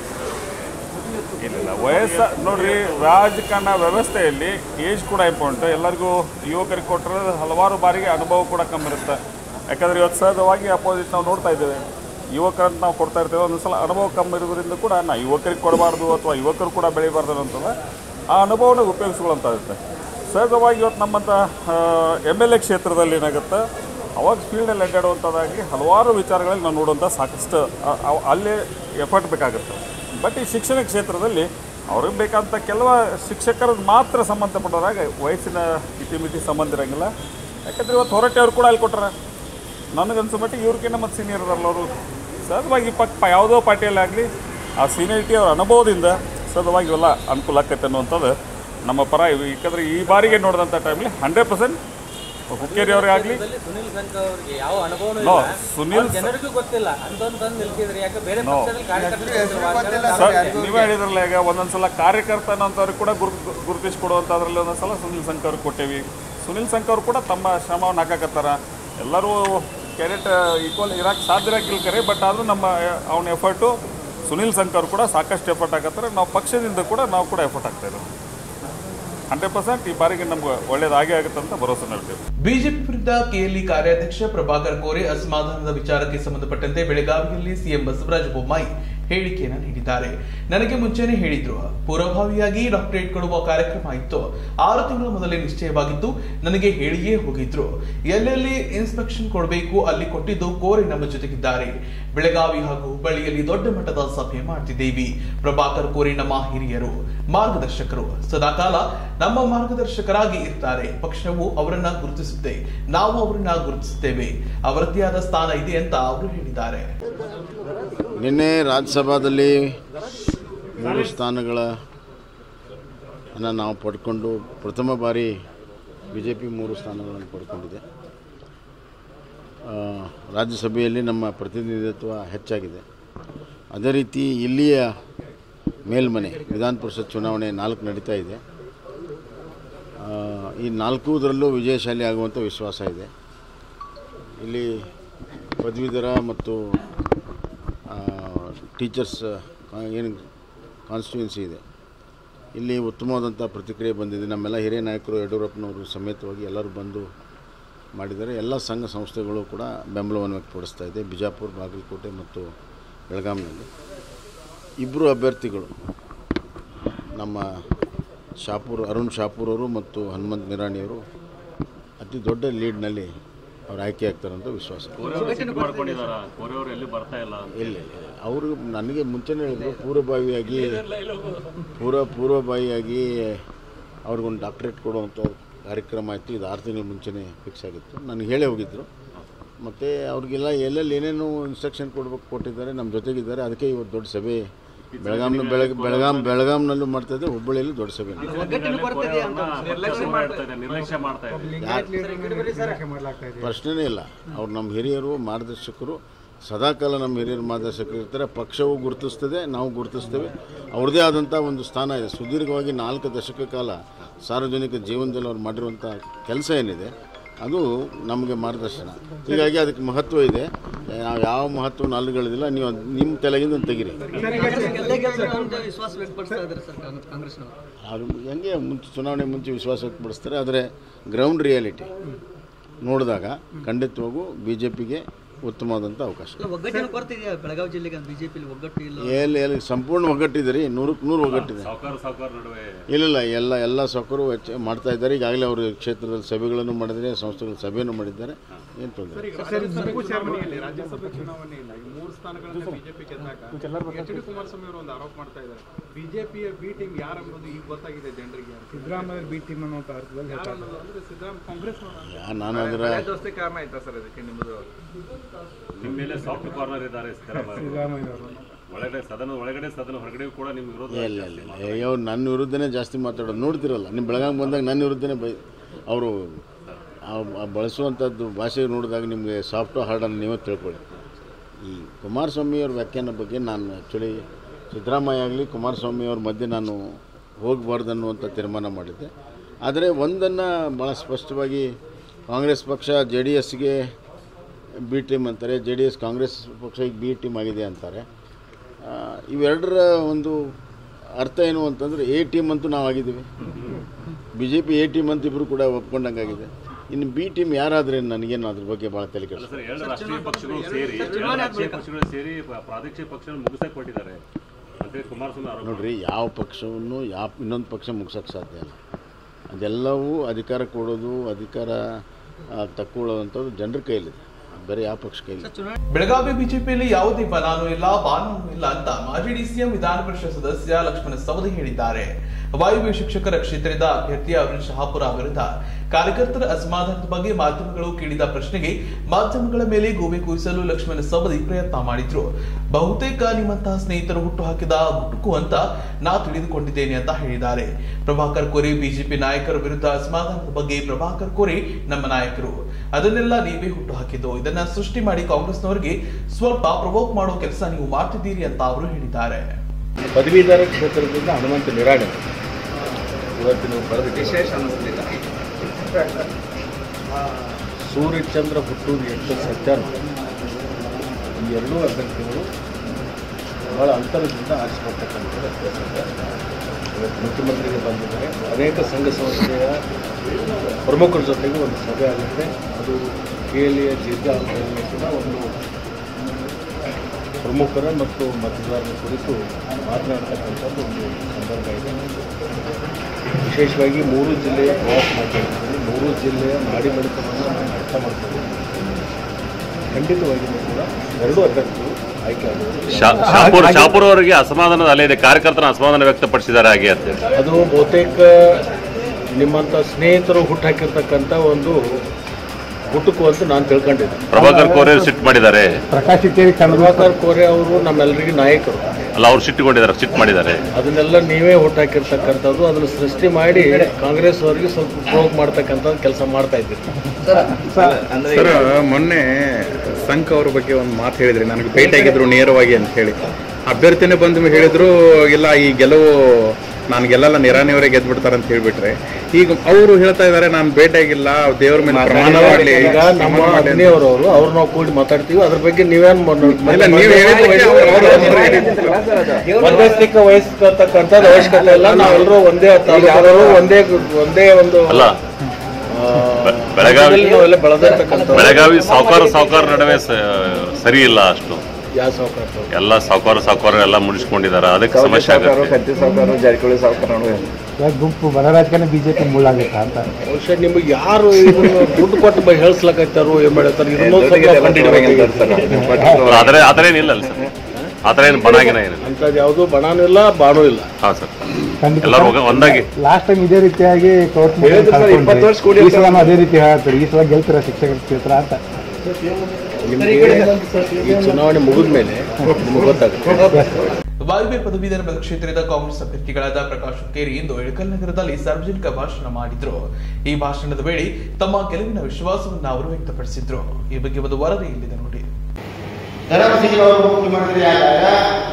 ಇಲ್ಲ ವಯಸ್ಸ ನೋಡ್ರಿ ರಾಜಕಾರಣ ವ್ಯವಸ್ಥೆಯಲ್ಲಿ ಏಜ್ ಕೂಡ ಇಂಪಾರ್ಟೆಂಟ್ ಎಲ್ಲರಿಗೂ ಯುವಕರಿಗೆ ಕೊಟ್ಟರೆ ಹಲವಾರು ಬಾರಿಗೆ ಅನುಭವ ಕೂಡ ಕಮ್ಮಿ ಇರುತ್ತೆ ಯಾಕಂದ್ರೆ ಇವತ್ತು ಸಹಜವಾಗಿ ಅಪೋಸಿಟ್ ನಾವು ನೋಡ್ತಾ ಇದ್ದೇವೆ ಯುವಕರನ್ನು ನಾವು ಕೊಡ್ತಾ ಇರ್ತೇವೆ ಒಂದೊಂದ್ಸಲ ಅನುಭವ ಕಮ್ಮಿ ಇರೋದ್ರಿಂದ ಕೂಡ ನಾ ಯುವಕರಿಗೆ ಕೊಡಬಾರ್ದು ಅಥವಾ ಯುವಕರು ಕೂಡ ಬೆಳಿಬಾರ್ದು ಅಂತಲ್ಲ ಆ ಅನುಭವನ ಉಪಯೋಗಿಸ್ಕೊಳ್ಳೋಂಥ ಇರುತ್ತೆ ಸಹಜವಾಗಿ ಇವತ್ತು ನಮ್ಮಂಥ ಎಮ್ ಎಲ್ ಎ ಕ್ಷೇತ್ರದಲ್ಲಿ ಏನಾಗುತ್ತೆ ಅವಾಗ ಫೀಲ್ಡಲ್ಲಿ ಅಡ್ಡಾಡುವಂಥದ್ದಾಗಲಿ ಹಲವಾರು ವಿಚಾರಗಳಲ್ಲಿ ನಾವು ನೋಡುವಂಥ ಸಾಕಷ್ಟು ಅ- ಅವ್- ಅಲ್ಲೇ ಎಫರ್ಟ್ ಬೇಕಾಗುತ್ತೆ ಬಟ್ ಈ ಶಿಕ್ಷಣ ಕ್ಷೇತ್ರದಲ್ಲಿ ಅವ್ರಿಗೆ ಬೇಕಾದಂಥ ಕೆಲವು ಶಿಕ್ಷಕರ ಮಾತ್ರ ಸಂಬಂಧಪಟ್ಟವರಾಗ ವಯಸ್ಸಿನ ಇತಿಮಿತಿ ಸಂಬಂಧ ಇರೋಂಗಿಲ್ಲ ಯಾಕಂದ್ರೆ ಇವತ್ತು ಹೊರಟೆ ಅವ್ರು ಕೂಡ ಅಲ್ಲಿ ಕೊಟ್ಟಾರೆ ನನಗನ್ಸೋ ಮಟ್ಟಿಗೆ ಇವ್ರಿಗಿನ್ನ ಮತ್ತು ಸೀನಿಯರ್ ಇದಾರಲ್ಲ ಅವರು ಸಹಜವಾಗಿ ಪಕ್ಕ ಯಾವುದೋ ಪಾರ್ಟಿಯಲ್ಲಾಗಲಿ ಆ ಸೀನಿಯರಿಟಿ ಅವ್ರ ಅನುಭವದಿಂದ ಸಹಜವಾಗಿ ಇವೆಲ್ಲ ಅನುಕೂಲ ಆಕೈತೆ ಅನ್ನುವಂಥದ್ದು ನಮ್ಮ ಪರ ಇವು ಯಾಕಂದ್ರೆ ಈ ಬಾರಿಗೆ ನೋಡಿದಂಥ ಟೈಮಲ್ಲಿ ಹಂಡ್ರೆಡ್ ಪರ್ಸೆಂಟ್ ಹುಕ್ಕೇರಿ ಅವ್ರಿಗಾಗಲಿ ಸುನಿಲ್ ಸಂಕ ಅವರಿಗೆ ಯಾವ ಅನುಭವನೂ ನೋ ಇಲ್ಲ ಸುನಿಲ್ ಅವ್ರ್ ಜನರಿಗೂ ಗೊತ್ತಿಲ್ಲ ಅಂತಂದು ತಂದು ನಿಲ್ಸಿದ್ರೆ ಯಾಕೆ ಬೇರೆ ನೋ. ಪಕ್ಷದಲ್ಲಿ ಕಾರ್ಯಕರ್ತರು ಸರ್ ನೀವೇ ಹೇಳಿದ್ರಲ್ಲ ಈಗ ಒಂದೊಂದ್ಸಲ ಕಾರ್ಯಕರ್ತನ ಅಂತವ್ರಿಗೆ ಕೂಡ ಗುರು ಗುರುತಿಸ್ಕೊಡುವಂಥದ್ರಲ್ಲಿ ಒಂದೊಂದ್ಸಲ ಸುನಿಲ್ ಸಂಕ್ ಅವ್ರಿಗೆ ಕೊಟ್ಟೇವಿ ಸುನಿಲ್ ಸಂಕ್ ಅವರು ಕೂಡ ತಮ್ಮ ಶ್ರಮವನ್ನು ಹಾಕಾಕತ್ತಾರ ಎಲ್ಲರೂ ಕ್ಯಾರೆಟ್ ಈಕ್ವಲ್ ಇರಕ್ಕೆ ಸಾಧ್ಯ ಇರಕ್ಕಿಲ್ಲ ಬಟ್ ಆದರೂ ನಮ್ಮ ಅವನ ಎಫರ್ಟು ಸುನಿಲ್ ಸಂಕ್ ಅವ್ರು ಕೂಡ ಸಾಕಷ್ಟು ಎಫರ್ಟ್ ಹಾಕತ್ತಾರೆ ನಾವು ಪಕ್ಷದಿಂದ ಕೂಡ ನಾವು ಕೂಡ ಎಫರ್ಟ್ ಆಗ್ತಾ ಇದ್ದೀವಿ ಹಂಡ್ರೆಡ್ ಪರ್ಸೆಂಟ್ ಈ ಬಾರಿಗೆ ನಮ್ಗೆ ಒಳ್ಳೇದಾಗೇ ಆಗುತ್ತೆ ಅಂತ ಭರವಸೆ ನೀಡ್ತೀವಿ ಬಿಜೆಪಿ ವಿರುದ್ಧ ಕೆಎಲ್ಇ ಕಾರ್ಯಾಧ್ಯಕ್ಷ ಪ್ರಭಾಕರ್ ಕೋರೆ ಅಸಮಾಧಾನದ ವಿಚಾರಕ್ಕೆ ಸಂಬಂಧಪಟ್ಟಂತೆ ಬೆಳಗಾವಿಯಲ್ಲಿ ಸಿಎಂ ಬಸವರಾಜ ಬೊಮ್ಮಾಯಿ ಹೇಳಿಕೆಯನ್ನ ನೀಡಿದ್ದಾರೆ ನನಗೆ ಮುಂಚೆನೆ ಹೇಳಿದ್ರು ಪೂರ್ವಭಾವಿಯಾಗಿ ಡಾಕ್ಟರೇಟ್ ಕೊಡುವ ಕಾರ್ಯಕ್ರಮ ಇತ್ತು ಆರು ತಿಂಗಳ ಮೊದಲೇ ನಿಶ್ಚಯವಾಗಿತ್ತು ನನಗೆ ಹೇಳಿಯೇ ಹೋಗಿದ್ರು ಎಲ್ಲೆಲ್ಲಿ ಇನ್ಸ್ಪೆಕ್ಷನ್ ಕೊಡಬೇಕು ಅಲ್ಲಿ ಕೊಟ್ಟಿದ್ದು ಕೋರಿ ನಮ್ಮ ಜೊತೆಗಿದ್ದಾರೆ ಬೆಳಗಾವಿ ಹಾಗೂ ಹುಬ್ಬಳ್ಳಿಯಲ್ಲಿ ದೊಡ್ಡ ಮಟ್ಟದ ಸಭೆ ಮಾಡ್ತಿದ್ದೇವೆ ಪ್ರಭಾಕರ್ ಕೋರಿ ನಮ್ಮ ಹಿರಿಯರು ಮಾರ್ಗದರ್ಶಕರು ಸದಾಕಾಲ ನಮ್ಮ ಮಾರ್ಗದರ್ಶಕರಾಗಿ ಇರ್ತಾರೆ ಪಕ್ಷವು ಅವರನ್ನ ಗುರುತಿಸುತ್ತೆ ನಾವು ಅವರನ್ನ ಗುರುತಿಸುತ್ತೇವೆ ಅವರದ್ದೇ ಆದ ಸ್ಥಾನ ಇದೆ ಅಂತ ಅವರು ಹೇಳಿದ್ದಾರೆ ನಿನ್ನೆ ರಾಜ್ಯಸಭಾದಲ್ಲಿ ಮೂರು ಸ್ಥಾನಗಳ ಅನ್ನ ನಾವು ಪಡ್ಕೊಂಡು ಪ್ರಥಮ ಬಾರಿ ಬಿ ಜೆ ಪಿ ಮೂರು ಸ್ಥಾನಗಳನ್ನು ಪಡ್ಕೊಂಡಿದೆ ಆ, ರಾಜ್ಯಸಭೆಯಲ್ಲಿ ನಮ್ಮ ಪ್ರತಿನಿಧಿತ್ವ ಹೆಚ್ಚಾಗಿದೆ ಅದೇ ರೀತಿ ಇಲ್ಲಿಯ ಮೇಲ್ಮನೆ ವಿಧಾನ ಪರಿಷತ್ ಚುನಾವಣೆ ನಾಲ್ಕು ನಡೀತಾ ಇದೆ ಆ, ಈ ನಾಲ್ಕೂದರಲ್ಲೂ ವಿಜಯಶಾಲಿ ಆಗುವಂಥ ವಿಶ್ವಾಸ ಇದೆ ಇಲ್ಲಿ ಪದವೀಧರ ಮತ್ತು ಟೀಚರ್ಸ್ ಏನು ಕಾನ್ಸ್ಟಿಟ್ಯೂನ್ಸಿ ಇದೆ ಇಲ್ಲಿ ಉತ್ತಮವಾದಂಥ ಪ್ರತಿಕ್ರಿಯೆ ಬಂದಿದೆ ನಮ್ಮೆಲ್ಲ ಹಿರಿಯ ನಾಯಕರು ಯಡಿಯೂರಪ್ಪನವರು ಸಮೇತವಾಗಿ ಎಲ್ಲರೂ ಬಂದು ಮಾಡಿದ್ದಾರೆ ಎಲ್ಲ ಸಂಘ ಸಂಸ್ಥೆಗಳು ಕೂಡ ಬೆಂಬಲವನ್ನು ವ್ಯಕ್ತಪಡಿಸ್ತಾ ಇದೆ ಬಿಜಾಪುರ ಬಾಗಲಕೋಟೆ ಮತ್ತು ಬೆಳಗಾಂನಲ್ಲಿ ಇಬ್ಬರು ಅಭ್ಯರ್ಥಿಗಳು ನಮ್ಮ ಶಾಪೂರ್ ಅರುಣ್ ಶಾಪೂರ್ ಅವರು ಮತ್ತು ಹನುಮಂತ್ ನಿರಾಣಿಯವರು ಅತಿ ದೊಡ್ಡ ಲೀಡ್ನಲ್ಲಿ ಅವ್ರು ಆಯ್ಕೆ ಆಗ್ತಾರಂತ ವಿಶ್ವಾಸ ಮಾಡ್ಕೊಂಡಿದಾರ ಕೋರೆಯವರು ಎಲ್ಲಿ ಬರ್ತಾ ಇಲ್ಲ ಇಲ್ಲ ಇಲ್ಲ ಅವರು ನನಗೆ ಮುಂಚೆನೇ ಹೇಳಿದ್ರು ಪೂರ್ವಭಾವಿಯಾಗಿ ಪೂರ್ವ ಪೂರ್ವಭಾವಿಯಾಗಿ ಅವ್ರಿಗೊಂದು ಡಾಕ್ಟ್ರೇಟ್ ಕೊಡುವಂಥ ಕಾರ್ಯಕ್ರಮ ಆಯಿತು ಇದು ಆರು ತಿಂಗಳ ಮುಂಚೆನೇ ಫಿಕ್ಸ್ ಆಗಿತ್ತು ನನಗೆ ಹೇಳೇ ಹೋಗಿದ್ದರು ಮತ್ತು ಅವ್ರಿಗೆಲ್ಲ ಎಲ್ಲೆಲ್ಲಿ ಏನೇನು ಇನ್ಸ್ಟ್ರಕ್ಷನ್ ಕೊಡ್ಬೇಕು ಕೊಟ್ಟಿದ್ದಾರೆ ನಮ್ಮ ಜೊತೆಗಿದ್ದಾರೆ ಅದಕ್ಕೆ ಇವತ್ತು ದೊಡ್ಡ ಸಭೆ ಬೆಳಗಾಂನ ಬೆಳಗ್ಗೆ ಬೆಳಗಾಂ ಬೆಳಗಾಂನಲ್ಲೂ ಮಾಡ್ತಾಯಿದ್ದೆ ಹುಬ್ಬಳ್ಳಿಯಲ್ಲೂ ದೊಡ್ಡ ಸಭೆ ನಿರ್ಲಕ್ಷ್ಯ ಮಾಡ್ತಾ ಇದೆ ನಿರ್ಲಕ್ಷ್ಯ ಮಾಡ್ತಾ ಇದೆ ಪ್ರಶ್ನೆನೇ ಇಲ್ಲ ಅವ್ರು ನಮ್ಮ ಹಿರಿಯರು ಮಾರ್ಗದರ್ಶಕರು ಸದಾಕಾಲ ನಮ್ಮ ಹಿರಿಯರು ಮಾರ್ಗದರ್ಶಕರು ಇರ್ತಾರೆ ಪಕ್ಷವು ಗುರುತಿಸ್ತದೆ ನಾವು ಗುರುತಿಸ್ತೇವೆ ಅವ್ರದ್ದೇ ಆದಂಥ ಒಂದು ಸ್ಥಾನ ಇದೆ ಸುದೀರ್ಘವಾಗಿ ನಾಲ್ಕು ದಶಕ ಕಾಲ ಸಾರ್ವಜನಿಕ ಜೀವನದಲ್ಲಿ ಅವ್ರು ಮಾಡಿರುವಂಥ ಕೆಲಸ ಏನಿದೆ ಅದು ನಮಗೆ ಮಾರ್ಗದರ್ಶನ ಹೀಗಾಗಿ ಅದಕ್ಕೆ ಮಹತ್ವ ಇದೆ ನಾವು ಯಾವ ಮಹತ್ವ ಅಲ್ಲಿಗಳಿದಿಲ್ಲ ನೀವು ಅದ್ ನಿಮ್ಮ ತಲೆಗಿಂದ ಅದ್ನ ತೆಗೀರಿ ವಿಶ್ವಾಸ ವ್ಯಕ್ತಪಡಿಸ್ತಾ ಇದ್ದಾರೆ ಸರ್ ಕಾಂಗ್ರೆಸ್ನವರು ಅದು ಹೆಂಗೆ ಮುಂಚೆ ಚುನಾವಣೆ ಮುಂಚೆ ವಿಶ್ವಾಸ ವ್ಯಕ್ತಪಡಿಸ್ತಾರೆ ಆದರೆ ಗ್ರೌಂಡ್ ರಿಯಾಲಿಟಿ ನೋಡಿದಾಗ ಖಂಡಿತವಾಗೂ ಬಿ ಜೆ ಪಿಗೆ ಉತ್ತಮವಾದಂಥ ಅವಕಾಶ ಒಗ್ಗಟ್ಟಿನ ಕೊರತೆ ಇದೆಯಾ ಬೆಳಗಾವಿ ಜಿಲ್ಲೆಗೆ ಬಿಜೆಪಿ ಒಗ್ಗಟ್ಟು ಇಲ್ಲ ಎಲ್ಲಿ ಎಲ್ಲಿ ಸಂಪೂರ್ಣ ಒಗ್ಗಟ್ಟಿದೆ ರೀ ನೂರಕ್ಕೆ ನೂರು ಒಗ್ಗಟ್ಟಿದೆ ಸಾವುಕಾರ ಸಾವುಕಾರ ನಡುವೆ ಇಲ್ಲ ಎಲ್ಲ ಎಲ್ಲ ಸೊಕರು ವೆಚ್ಚ ಮಾಡ್ತಾ ಇದ್ದಾರೆ ಈಗಾಗಲೇ ಅವರು ಕ್ಷೇತ್ರದಲ್ಲಿ ಸಭೆಗಳನ್ನು ಮಾಡಿದ್ದಾರೆ ಸಂಸ್ಥೆಗಳ ಸಭೆಯನ್ನು ಮಾಡಿದ್ದಾರೆ ಏನು ತೊಂದರೆ ಇಲ್ಲ. ರಾಜ್ಯಸಭೆ ಚುನಾವಣೆ ಇಲ್ಲ ಈ ಮೂರು ಸ್ಥಾನಗಳನ್ನ ಬಿಜೆಪಿ ಗೆದ್ದಾಗ ಎಚ್ ಡಿ ಕುಮಾರಸ್ವಾಮಿ ಅವರು ಒಂದು ಆರೋಪ ಮಾಡ್ತಾ ಇದ್ದಾರೆ ಬಿಜೆಪಿಯ ಬಿ ಟೀಮ್ ಯಾರನ್ನೋದು ಈಗ ಗೊತ್ತಾಗಿದೆ ಜನರಿಗೆ ಸಿದ್ದರಾಮಯ್ಯ ಬಿ ಟೀಮ್ ಅನ್ನೋ ಅರ್ಥದಲ್ಲಿ ಅಂದ್ರೆ ಸಿದ್ದರಾಮಯ್ಯ ಕಾಂಗ್ರೆಸ್ ಯಾ- ನಾನು ಅದರ ದೋಸ್ತಿ ಕಾರಣ ಆಯ್ತಾ ಸರ್ ಅದಕ್ಕೆ ನಿಮ್ಮದು ನಿಮ್ಮ ಮೇಲೆ ಸಾಫ್ಟ್ ಕಾರ್ನರ್ ಇದ್ದಾರೆ ಸಿದ್ದರಾಮಯ್ಯ ಒಳಗಡೆ ಸದನ ಒಳಗಡೆ ಸದನ ಹೊರಗಡೆ ಕೂಡ ನಿಮ್ಮ ವಿರೋಧ ಇಲ್ಲ ಇಲ್ಲ ಇಲ್ಲ ಅಯ್ಯೋ ನನ್ನ ವಿರುದ್ಧನೇ ಜಾಸ್ತಿ ಮಾತಾಡೋದು ನೋಡ್ತಿರಲ್ಲ ನಿಮ್ಮ ಬೆಳಗಾಂ ಬಂದಾಗ ನನ್ನ ವಿರುದ್ಧನೇ ಬೈ ಅವರು ಬಳಸುವಂಥದ್ದು ಭಾಷೆ ನೋಡಿದಾಗ ನಿಮಗೆ ಸಾಫ್ಟ್ ಹಾರ್ಡನ್ನು ನೀವೇ ತಿಳ್ಕೊಳ್ಳಿ ಈ ಕುಮಾರಸ್ವಾಮಿ ಅವ್ರ ವ್ಯಾಖ್ಯಾನ ಬಗ್ಗೆ ನಾನು ಆ್ಯಕ್ಚುಲಿ ಸಿದ್ದರಾಮಯ್ಯ ಆಗಲಿ ಕುಮಾರಸ್ವಾಮಿ ಅವ್ರ ಮಧ್ಯೆ ನಾನು ಹೋಗಬಾರ್ದು ಅನ್ನುವಂಥ ತೀರ್ಮಾನ ಮಾಡಿದ್ದೆ ಆದರೆ ಒಂದನ್ನು ಭಾಳ ಸ್ಪಷ್ಟವಾಗಿ ಕಾಂಗ್ರೆಸ್ ಪಕ್ಷ ಜೆ ಡಿ ಎಸ್ಗೆ ಬಿ ಟೀಮ್ ಅಂತಾರೆ ಜೆ ಡಿ ಎಸ್ ಕಾಂಗ್ರೆಸ್ ಪಕ್ಷ ಈಗ ಬಿ ಟೀಮ್ ಆಗಿದೆ ಅಂತಾರೆ ಆ, ಇವೆರಡರ ಒಂದು ಅರ್ಥ ಏನು ಅಂತಂದರೆ ಎ ಟೀಮ್ ಅಂತೂ ನಾವು ಆಗಿದ್ದೀವಿ B J P A team ಅಂತ ಇಬ್ಬರು ಕೂಡ ಒಪ್ಕೊಂಡಂಗಾಗಿದೆ ಇನ್ನು ಬಿ ಟೀಮ್ ಯಾರಾದ್ರೆ ನನಗೇನು ಅದ್ರ ಬಗ್ಗೆ ಭಾಳ ತಲೆ ಕೆಡಿಸ್ ಸರ್ ಎರಡು ರಾಷ್ಟ್ರೀಯ ಪಕ್ಷಗಳು ಸೇರಿ ಎರಡು ರಾಷ್ಟ್ರೀಯ ಪಕ್ಷಗಳು ಸೇರಿ ಪ- ಪ್ರಾದೇಶಿಕ ಪಕ್ಷಗಳನ್ನು ಮುಗಿಸಕ್ಕೆ ಕೊಟ್ಟಿದ್ದಾರೆ ಅಂತೇಳಿ ಕುಮಾರಸ್ವಾಮಿ ಆರೋಪ ನೋಡ್ರಿ ಯಾವ ಪಕ್ಷವನ್ನು ಯಾವ ಇನ್ನೊಂದು ಪಕ್ಷ ಮುಗ್ಸೋಕ್ಕೆ ಸಾಧ್ಯ ಇಲ್ಲ ಅದೆಲ್ಲವೂ ಅಧಿಕಾರ ಕೊಡೋದು ಅಧಿಕಾರ ಆ, ತಕ್ಕೊಳ್ಳೋದಂಥದ್ದು ಜನರ ಕೈಲಿದೆ ಬೇರೆ ಯಾವ ಪಕ್ಷ ಕೈಲಿ ಬೆಳಗಾವಿ ಬಿಜೆಪಿಯಲ್ಲಿ ಯಾವುದೇ ಬನಾನು ಇಲ್ಲ ಬಾನಾನು ಇಲ್ಲ ಅಂತ ಮಾಜಿ ಡಿಸಿಎಂ ವಿಧಾನ ಪರಿಷತ್ ಸದಸ್ಯ ಲಕ್ಷ್ಮಣ ಸವದಿ ಹೇಳಿದ್ದಾರೆ ವಾಯುವ್ಯ ಶಿಕ್ಷಕರ ಕ್ಷೇತ್ರದ ಅಭ್ಯರ್ಥಿ ಅರುಣ್ ಶಹಾಪುರ ವಿರುದ್ಧ ಕಾರ್ಯಕರ್ತರ ಅಸಮಾಧಾನದ ಬಗ್ಗೆ ಮಾಧ್ಯಮಗಳು ಕೇಳಿದ ಪ್ರಶ್ನೆಗೆ ಮಾಧ್ಯಮಗಳ ಮೇಲೆ ಗೋಬೆ ಕೂರಿಸಲು ಲಕ್ಷ್ಮಣ ಸವದಿ ಪ್ರಯತ್ನ ಮಾಡಿದ್ರು ಬಹುತೇಕ ನಿಮ್ಮಂತಹ ಸ್ನೇಹಿತರು ಹುಟ್ಟು ಹಾಕಿದ ಗುಟುಕು ಅಂತ ನಾ ತಿಳಿದುಕೊಂಡಿದ್ದೇನೆ ಅಂತ ಹೇಳಿದ್ದಾರೆ ಪ್ರಭಾಕರ್ ಕೋರೆ ಬಿಜೆಪಿ ನಾಯಕರ ವಿರುದ್ಧ ಅಸಮಾಧಾನದ ಬಗ್ಗೆ ಪ್ರಭಾಕರ್ ಕೋರೆ ನಮ್ಮ ನಾಯಕರು ಅದನ್ನೆಲ್ಲ ನೀವೇ ಹುಟ್ಟು ಹಾಕಿದ್ದು ಇದನ್ನ ಸೃಷ್ಟಿ ಮಾಡಿ ಕಾಂಗ್ರೆಸ್ನವರಿಗೆ ಸ್ವಲ್ಪ ಪ್ರವೋಕ್ ಮಾಡೋ ಕೆಲಸ ನೀವು ಮಾಡ್ತಿದ್ದೀರಿ ಅಂತ ಅವರು ಹೇಳಿದ್ದಾರೆ ಪದವೀಧರ ಕ್ಷೇತ್ರದಿಂದ ಹನುಮಂತ ನಿರಾಣಿ ಇವತ್ತು ನೀವು ಬರೆದ ವಿಶೇಷ ಅನ್ನಿಸ್ಲಿಲ್ಲ ಸೂರ್ಯಚಂದ್ರ ಹುಟ್ಟುವುದು ಎಷ್ಟು ಸತ್ಯನೋ ಈ ಎರಡೂ ಅಭ್ಯರ್ಥಿಗಳು ಬಹಳ ಅಂತರದಿಂದ ಆರಿಸಿಕೊಳ್ತಕ್ಕಂಥದ್ದು ಅಷ್ಟೇ ಸತ್ಯ ಇವತ್ತು ಮುಖ್ಯಮಂತ್ರಿಗೆ ಬಂದಿದ್ದಾರೆ ಅನೇಕ ಸಂಘ ಸಂಸ್ಥೆಯ ಪ್ರಮುಖರ ಜೊತೆಗೆ ಒಂದು ಸಭೆ ಆಗುತ್ತೆ ಅದು ಕೆ ಎಲ್ ಎ ದೀರ್ಘ ಕೂಡ ಒಂದು ಪ್ರಮುಖರ ಮತ್ತು ಮತದಾರರ ಕುರಿತು ಮಾತನಾಡ್ತಕ್ಕಂಥದ್ದು ಒಂದು ಸಂದರ್ಭ ಇದೆ ವಿಶೇಷವಾಗಿ ಮೂರು ಜಿಲ್ಲೆಯ ಪ್ರವಾಸ ಮಾಡ್ತಿದ್ದೀನಿ ಮೂರು ಜಿಲ್ಲೆಯ ನಾಡಿ ಬಳಿತವನ್ನು ನಾನು ಅರ್ಥ ಮಾಡ್ತೀನಿ ಖಂಡಿತವಾಗಿಯೂ ಕೂಡ ಎರಡೂ ಅಭ್ಯರ್ಥಿಗಳು ಆಯ್ಕೆ ಆಗುವುದು ಶಾ- ಶಾಪುರ್ ಶಾಪುರ್ ಅವರಿಗೆ ಅಸಮಾಧಾನದ ಅಲೆ ಇದೆ ಕಾರ್ಯಕರ್ತರ ಅಸಮಾಧಾನ ವ್ಯಕ್ತಪಡಿಸಿದ್ದಾರೆ ಹಾಗೆ ಅಂತೇಳಿ ಅದು ಬಹುತೇಕ ನಿಮ್ಮಂಥ ಸ್ನೇಹಿತರು ಹುಟ್ಟಾಕಿರ್ತಕ್ಕಂಥ ಒಂದು ಹುಟ್ಟುಕು ಅಂತ ನಾನು ತಿಳ್ಕೊಂಡಿದ್ದೆ ಪ್ರಭಾಕರ್ ಕೋರೆ ಸಿಟ್ಟು ಮಾಡಿದ್ದಾರೆ ಪ್ರಕಾಶ್ ಇಟ್ಟೇರಿ ಪ್ರಭಾಕರ್ ಕೋರೆ ಅವರು ನಮ್ಮೆಲ್ಲರಿಗೆ ನಾಯಕರು ಅಲ್ಲ ಅವ್ರು ಸಿಟ್ಟುಕೊಂಡಿದ್ದಾರೆ ಸಿಟ್ಟು ಮಾಡಿದ್ದಾರೆ ಅದನ್ನೆಲ್ಲ ನೀವೇ ಹುಟ್ಟಾಕಿರ್ತಕ್ಕಂಥದ್ದು ಅದನ್ನು ಸೃಷ್ಟಿ ಮಾಡಿ ಕಾಂಗ್ರೆಸ್ ಅವರಿಗೆ ಸ್ವಲ್ಪ ಪ್ರೋಗ್ ಮಾಡ್ತಕ್ಕಂಥದ್ದು ಕೆಲಸ ಮಾಡ್ತಾ ಇದ್ದೀರಿ ಸರ್ ಮೊನ್ನೆ ಸಂಕ್ ಅವ್ರ ಬಗ್ಗೆ ಒಂದು ಮಾತು ಹೇಳಿದ್ರಿ ನನಗೆ ಭೇಟಿ ಆಗಿದ್ರು ನೇರವಾಗಿ ಅಂತ ಹೇಳಿ ಅಭ್ಯರ್ಥಿನೇ ಬಂದು ಹೇಳಿದ್ರು ಇಲ್ಲ ಈ ಗೆಲುವು ನಾನು ಗೆಲ್ಲಲ್ಲ ನಿರಾಣಿಯವರೇ ಗೆದ್ಬಿಡ್ತಾರೆ ಅಂತ ಹೇಳ್ಬಿಟ್ರೆ ಈಗ ಅವರು ಹೇಳ್ತಾ ಇದ್ದಾರೆ ನಾನು ಭೇಟಿಯಾಗಿಲ್ಲ ದೇವ್ರ ಮೇಲೆ ಪ್ರಮಾಣ ಮಾಡಲಿ ಈಗ ನಮ್ಮ ಅಗ್ನಿಯವರವರು ಅವ್ರು ನಾವು ಕೂಡಿ ಮಾತಾಡ್ತೀವಿ ಅದ್ರ ಬಗ್ಗೆ ನೀವೇನು ಇಲ್ಲ, ನೀವ್ ಹೇಳಿದ್ದಕ್ಕೆ ಅವ್ರು- ಅವ್ರು- ಮಧ್ಯಸ್ಥಿಕ ವಹಿಸ್ತಕ್ಕಂಥದ್ದು ಅವಶ್ಯಕತೆ ಇಲ್ಲ ನಾವೆಲ್ಲರೂ ಒಂದೇ ತಾಲೂಕವರು ಒಂದೇ ಒಂದೇ ಒಂದು ಅಲ್ಲ ಬೆಳಗಾವಿ ನಾವೆಲ್ಲ ಬೆಳೆದಿರ್ತಕ್ಕಂಥ ಬೆಳಗಾವಿ ಸಾವುಕಾರ ಸಾವುಕಾರ ನಡುವೆ ಸ- ಸರಿ ಇಲ್ಲ ಅಷ್ಟು ಯಾವ ಸಾವುಕಾರ ಎಲ್ಲ ಸಾವುಕಾರ ಸಾವುಕಾರ ಎಲ್ಲ ಮುಡಿಸ್ಕೊಂಡಿದ್ದಾರೆ ಅದಕ್ಕೆ ಸಮಸ್ಯೆ ಆಗುತ್ತೆ ಕತ್ತಿ ಸಾವುಕಾರ ಜಾರಕಿಹೊಳಿ ಸಾವುಕಾರ ನಡುವೆ ಗುಂಪು ಬಡ ರಾಜಕಾರಣ ಬಿಜೆಪಿ ಮೂಲಾಗುತ್ತಾ ಅಂತ ಬಹುಶಃ ನಿಮಗೆ ಯಾರು ಇದನ್ನ ದುಡ್ಡು ಕೊಟ್ಟು ಬ- ಹೇಳ್ಸ್ಲಕತ್ತಾರೋ ಏನ್ ಮಾಡ್ತಾರೆ ಇದನ್ನೂ ದುಡ್ಡಿಗೆ ಸ್ವಲ್ಪ ಎಲ್ಲ ಕಂಡಿಡ್ಬೇಕಾಗಿತ್ತು. ತಗೊಂಡಿರ್ತಾರೆ. ಆದರೆ ಆ ಥರ ಏನಿಲ್ಲ ಅಲ್ಲ ಸರ್ ಆ ಥರ ಏನು ಬಣಾಗಿನ ಏನಿಲ್ಲ ಅಂಥದ್ದು ಯಾವುದು ಬಣನೂ ಇಲ್ಲ ಬಾಣೂ ಇಲ್ಲ ಹಾಂ ಸರ್ ಎಲ್ಲರೂ ಒಗ- ಒಂದಾಗಿ ಲಾಸ್ಟ್ ಟೈಮ್ ಇದೇ ರೀತಿಯಾಗಿ ಕೋರ್ಟ್ ಹೇಳಿದ್ರು ಸರ್, ಇಪ್ಪತ್ತು ವರ್ಷ ಕೂಡಿ ಈ ಸಲ ಅದೇ ರೀತಿ ಹೇಳ್ತಾರೆ ಈ ಸಲ ಗೆಲ್ತೀರ ಶಿಕ್ಷಕರ ಕ್ಷೇತ್ರ ಅಂತ ನಿಮಗೆ ಈ ಚುನಾವಣೆ ಮುಗಿದ ಮೇಲೆ ನಿಮಗೆ ಗೊತ್ತಾಗುತ್ತೆ ವಾಯುವ್ಯ ಪದವೀಧರ ಮತಕ್ಷೇತ್ರದ ಕಾಂಗ್ರೆಸ್ ಅಭ್ಯರ್ಥಿಗಳಾದ ಪ್ರಕಾಶ್ ಹುಕ್ಕೇರಿ ಇಂದು ಇಳಕಲ್ ನಗರದಲ್ಲಿ ಸಾರ್ವಜನಿಕ ಭಾಷಣ ಮಾಡಿದ್ರು ಈ ಭಾಷಣದ ವೇಳೆ ತಮ್ಮ ಗೆಲುವಿನ ವಿಶ್ವಾಸವನ್ನು ಅವರು ವ್ಯಕ್ತಪಡಿಸಿದ್ರು ಈ ಬಗ್ಗೆ ಒಂದು ವರದಿ ಇಲ್ಲಿದೆ ನೋಡಿ ಧರ್ಮಸಿಂಗ್ ಅವರು ಮುಖ್ಯಮಂತ್ರಿ ಆದಾಗ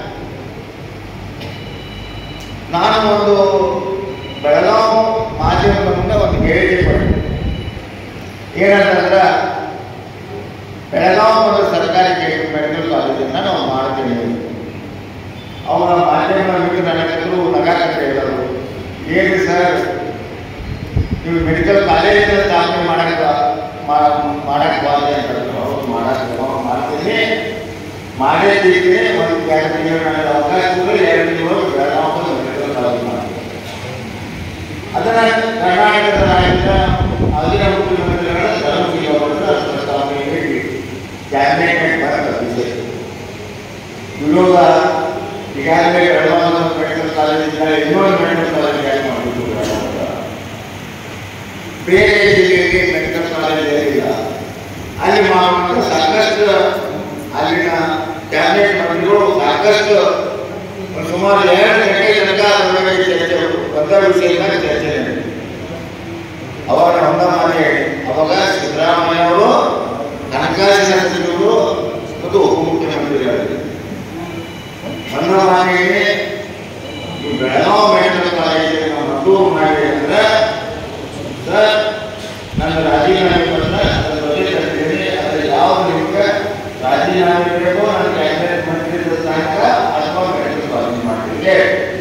ನಾನು ಒಂದು ಬೆಳಗಾವಿ ಮಾಧ್ಯಮದ ಮುಂದೆ ಒಂದು ಹೇಳಿಕೆ ಕೊಟ್ಟೆ ಏನಂತಂದ್ರೆ ಬೆಳಗಾವಿ ಒಂದು ಸರ್ಕಾರಿ ಮೆಡಿಕಲ್ ಕಾಲೇಜನ್ನು ನಾವು ಮಾಡ್ತೀವಿ ಅವರ ಮಾಧ್ಯಮ ಮಿತ್ರ ನನಗೆಲ್ಲರೂ ನಗಾಕಂತ ಹೇಳಿದರು ಏನು ಸರ್ ನೀವು ಮೆಡಿಕಲ್ ಕಾಲೇಜಿನ ಸ್ಥಾಪನೆ ಮಾಡಕ್ಕೆ ಮಾಡಕ್ಕೆ ಬಾರ್ದೆ ಅಂತ ಹೇಳಿದ್ರು. ಹೌದು ಮಾಡಕ್ಕೆ ಮಾಡ್ತೀನಿ ಮಾಡೇ ತೀರ್ತೀನಿ ಒಂದು ಎರಡು ತಿಂಗಳು ನನಗೆ ಅವಕಾಶ ಕೊಟ್ಟರೆ ಎರಡು ತಿಂಗಳು ಬೆಳಗಾವಿ ಮೆಡಿಕಲ್ ಕಾಲೇಜ್ ಮಾಡ್ತೀನಿ ಅದನ್ನ ಕರ್ನಾಟಕದ ನಾಯಕ ಅಲ್ಲಿನ ಮುಖ್ಯಮಂತ್ರಿಗಳ ಧರ್ಮಸಿಂಗ್ ಅವರ ಪ್ರಸ್ತಾವನೆ ನೀಡಿ ಕ್ಯಾಬಿನೆಟ್ ಬರ್ತದೆ ವಿರೋಧ ಈಗಾಗಲೇ ಬೆಳಗಾವಿ ಮೆಡಿಕಲ್ ಕಾಲೇಜಿಂದ ಇನ್ನೊಂದು ಮೆಡಿಕಲ್ ಕಾಲೇಜ್ ಯಾಕೆ ಮಾಡಿದ್ದು ಬೇರೆ ಜಿಲ್ಲೆಗೆ ಮೆಡಿಕಲ್ ಕಾಲೇಜ್ ಇಲ್ಲ ಅಲ್ಲಿ ಮಾಡುವಂತ ಸಾಕಷ್ಟು ಅಲ್ಲಿನ ಕ್ಯಾಬಿನೆಟ್ ಮಂತ್ರಿಗಳು ಸಾಕಷ್ಟು ಒಂದು ಸುಮಾರು ಎರಡು ಗಂಟೆ ತನಕ ಅದರ ಬಗ್ಗೆ ಚರ್ಚೆ ಒಂದ ವಿಷಯದ ಚರ್ಚೆ ನಡೆಯಿತು. ಅವಾಗ ಹೊಂದ ಮಾಡಿ ಅವಾಗ ಸಿದ್ದರಾಮಯ್ಯ ಅವರು ಹಣಕಾಸಿನ ಸಚಿವರು ಮತ್ತು ಉಪಮುಖ್ಯಮಂತ್ರಿಗಳಿದ್ದಾರೆ ಹೊಂದ ಮಾಡಿ ಈ ಬೆಳಗಾವಿ ಮೆಡಿಕಲ್ ಕಾಲೇಜಿಗೆ ನಾವು ಮಂಜೂರು ಮಾಡಿ ಅಂದ್ರೆ ಸರ್ ನನ್ನ ರಾಜೀನಾಮೆ ಬಂದ್ರೆ ಅದ್ರ ಬಗ್ಗೆ ಕರಿತೀನಿ ಅದ್ರ ಯಾವ ನಿಮ್ಗೆ ರಾಜೀನಾಮೆ ಬೇಕು ನನ್ನ ಕ್ಯಾಬಿನೆಟ್ ಮಂತ್ರಿ ಸ್ಥಾನಕ್ಕ ಅಥವಾ ಮೆಡಿಕಲ್ ಕಾಲೇಜ್ ಮಾಡ್ತೀನಿ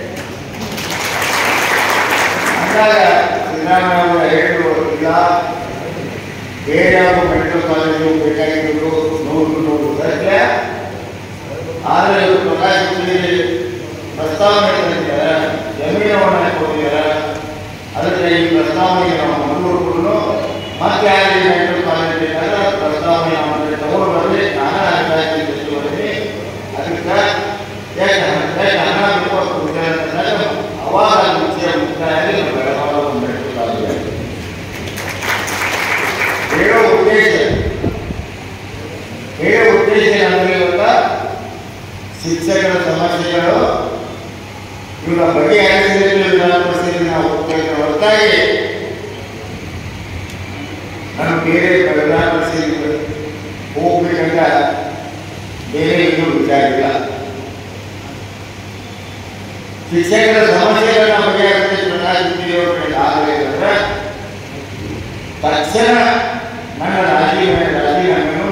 ಅಂದಾಗ ಸಿದ್ದರಾಮಯ್ಯ ಅವರು ಹೇಳಿದ್ರು ಇಲ್ಲ ಬೇರೆ ಯಾವ ಮೆಡಿಕಲ್ ಕಾಲೇಜು ಬೇಕಾಗಿದ್ರು ನೂರು ನೂರು ಸತ್ಯ ಆದರೆ ಇವರು ಪ್ರಕಾಶ್ ಹುಕ್ಕೇರಿ ಪ್ರಸ್ತಾವನೆ ತಂದಿದ್ದಾರೆ ಜಮೀನವನ್ನು ಕೊಟ್ಟಿದ್ದಾರೆ ಅದಕ್ಕೆ ಈ ಪ್ರಸ್ತಾವನೆಗೆ ನಾವು ಮಂಜೂರು ಕೊಡಲು ಮತ್ತೆ ಯಾರಿಗೆ ಮೆಡಿಕಲ್ ಕಾಲೇಜ್ ಬೇಕಾದ್ರೆ ಪ್ರಸ್ತಾವನೆ ನಮ್ಮಲ್ಲಿ ತಗೊಂಡು ಬರಲಿ ನಾನೇ ಹಣಕಾಸಿನ ಸಚಿವರಿಗೆ ಅದಕ್ಕೆ ಯಾಕೆ ಯಾಕೆ ಹಣ ಬೇಕು ಕೊಡ್ತಾರೆ ಅಂತಂದಾಗ ಅವಾಗ ಅದು ವಿಷಯ ಮುಕ್ತಾಯ ಬೆಳಗಾವಿ ಒಂದು ಮೆಡಿಕಲ್ ಕಾಲೇಜ್ ಆಗಿದೆ ಹೇಳೋ ಉದ್ದೇಶ ಹೇಳೋ ಉದ್ದೇಶ ನಮಗೆ ಗೊತ್ತಾ ಶಿಕ್ಷಕರ ಸಮಸ್ಯೆಗಳು ಇವರ ಬಗೆಹರಿಸಲಿಕ್ಕೆ ವಿಧಾನ ಪರಿಸ್ಥಿತಿ ನಾವು ಹೋಗ್ಬೇಕು ಹೊರತಾಗಿ ನಾನು ಬೇರೆ ವಿಧಾನ ಪರಿಸ್ಥಿತಿ ಹೋಗ್ಬೇಕಂತ ಬೇರೆ ಇನ್ನೂ ವಿಚಾರ ಇಲ್ಲ ಶಿಕ್ಷಕರ ಸಮಸ್ಯೆಗಳನ್ನ ಬಗೆಹರಿಸಿ ಪ್ರಕಾಶ್ ಹುಕ್ಕೇರಿ ಆಗಬೇಕಂದ್ರೆ ತಕ್ಷಣ ನನ್ನ ರಾಜೀನಾಮೆ ರಾಜೀನಾಮೆಯನ್ನು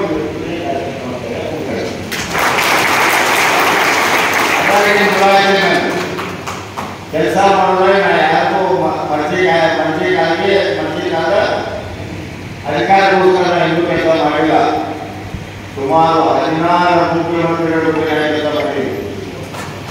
ಕೆಲಸ ಮಾಡಿದ್ರೆ ನಾ ಯಾರಿಗೂ ಮರ್ಜಿಗೆ ಮರ್ಜಿಗಾಗಿ ಮರ್ಜಿಗಾದ ಅಧಿಕಾರಗೋಸ್ಕರ ಇನ್ನೂ ಕೆಲಸ ಮಾಡಿಲ್ಲ ಸುಮಾರು ಹದಿನಾರು ಮುಖ್ಯಮಂತ್ರಿಗಳು ಭೇಟಿಯಾಗಿದ್ದಾರೆ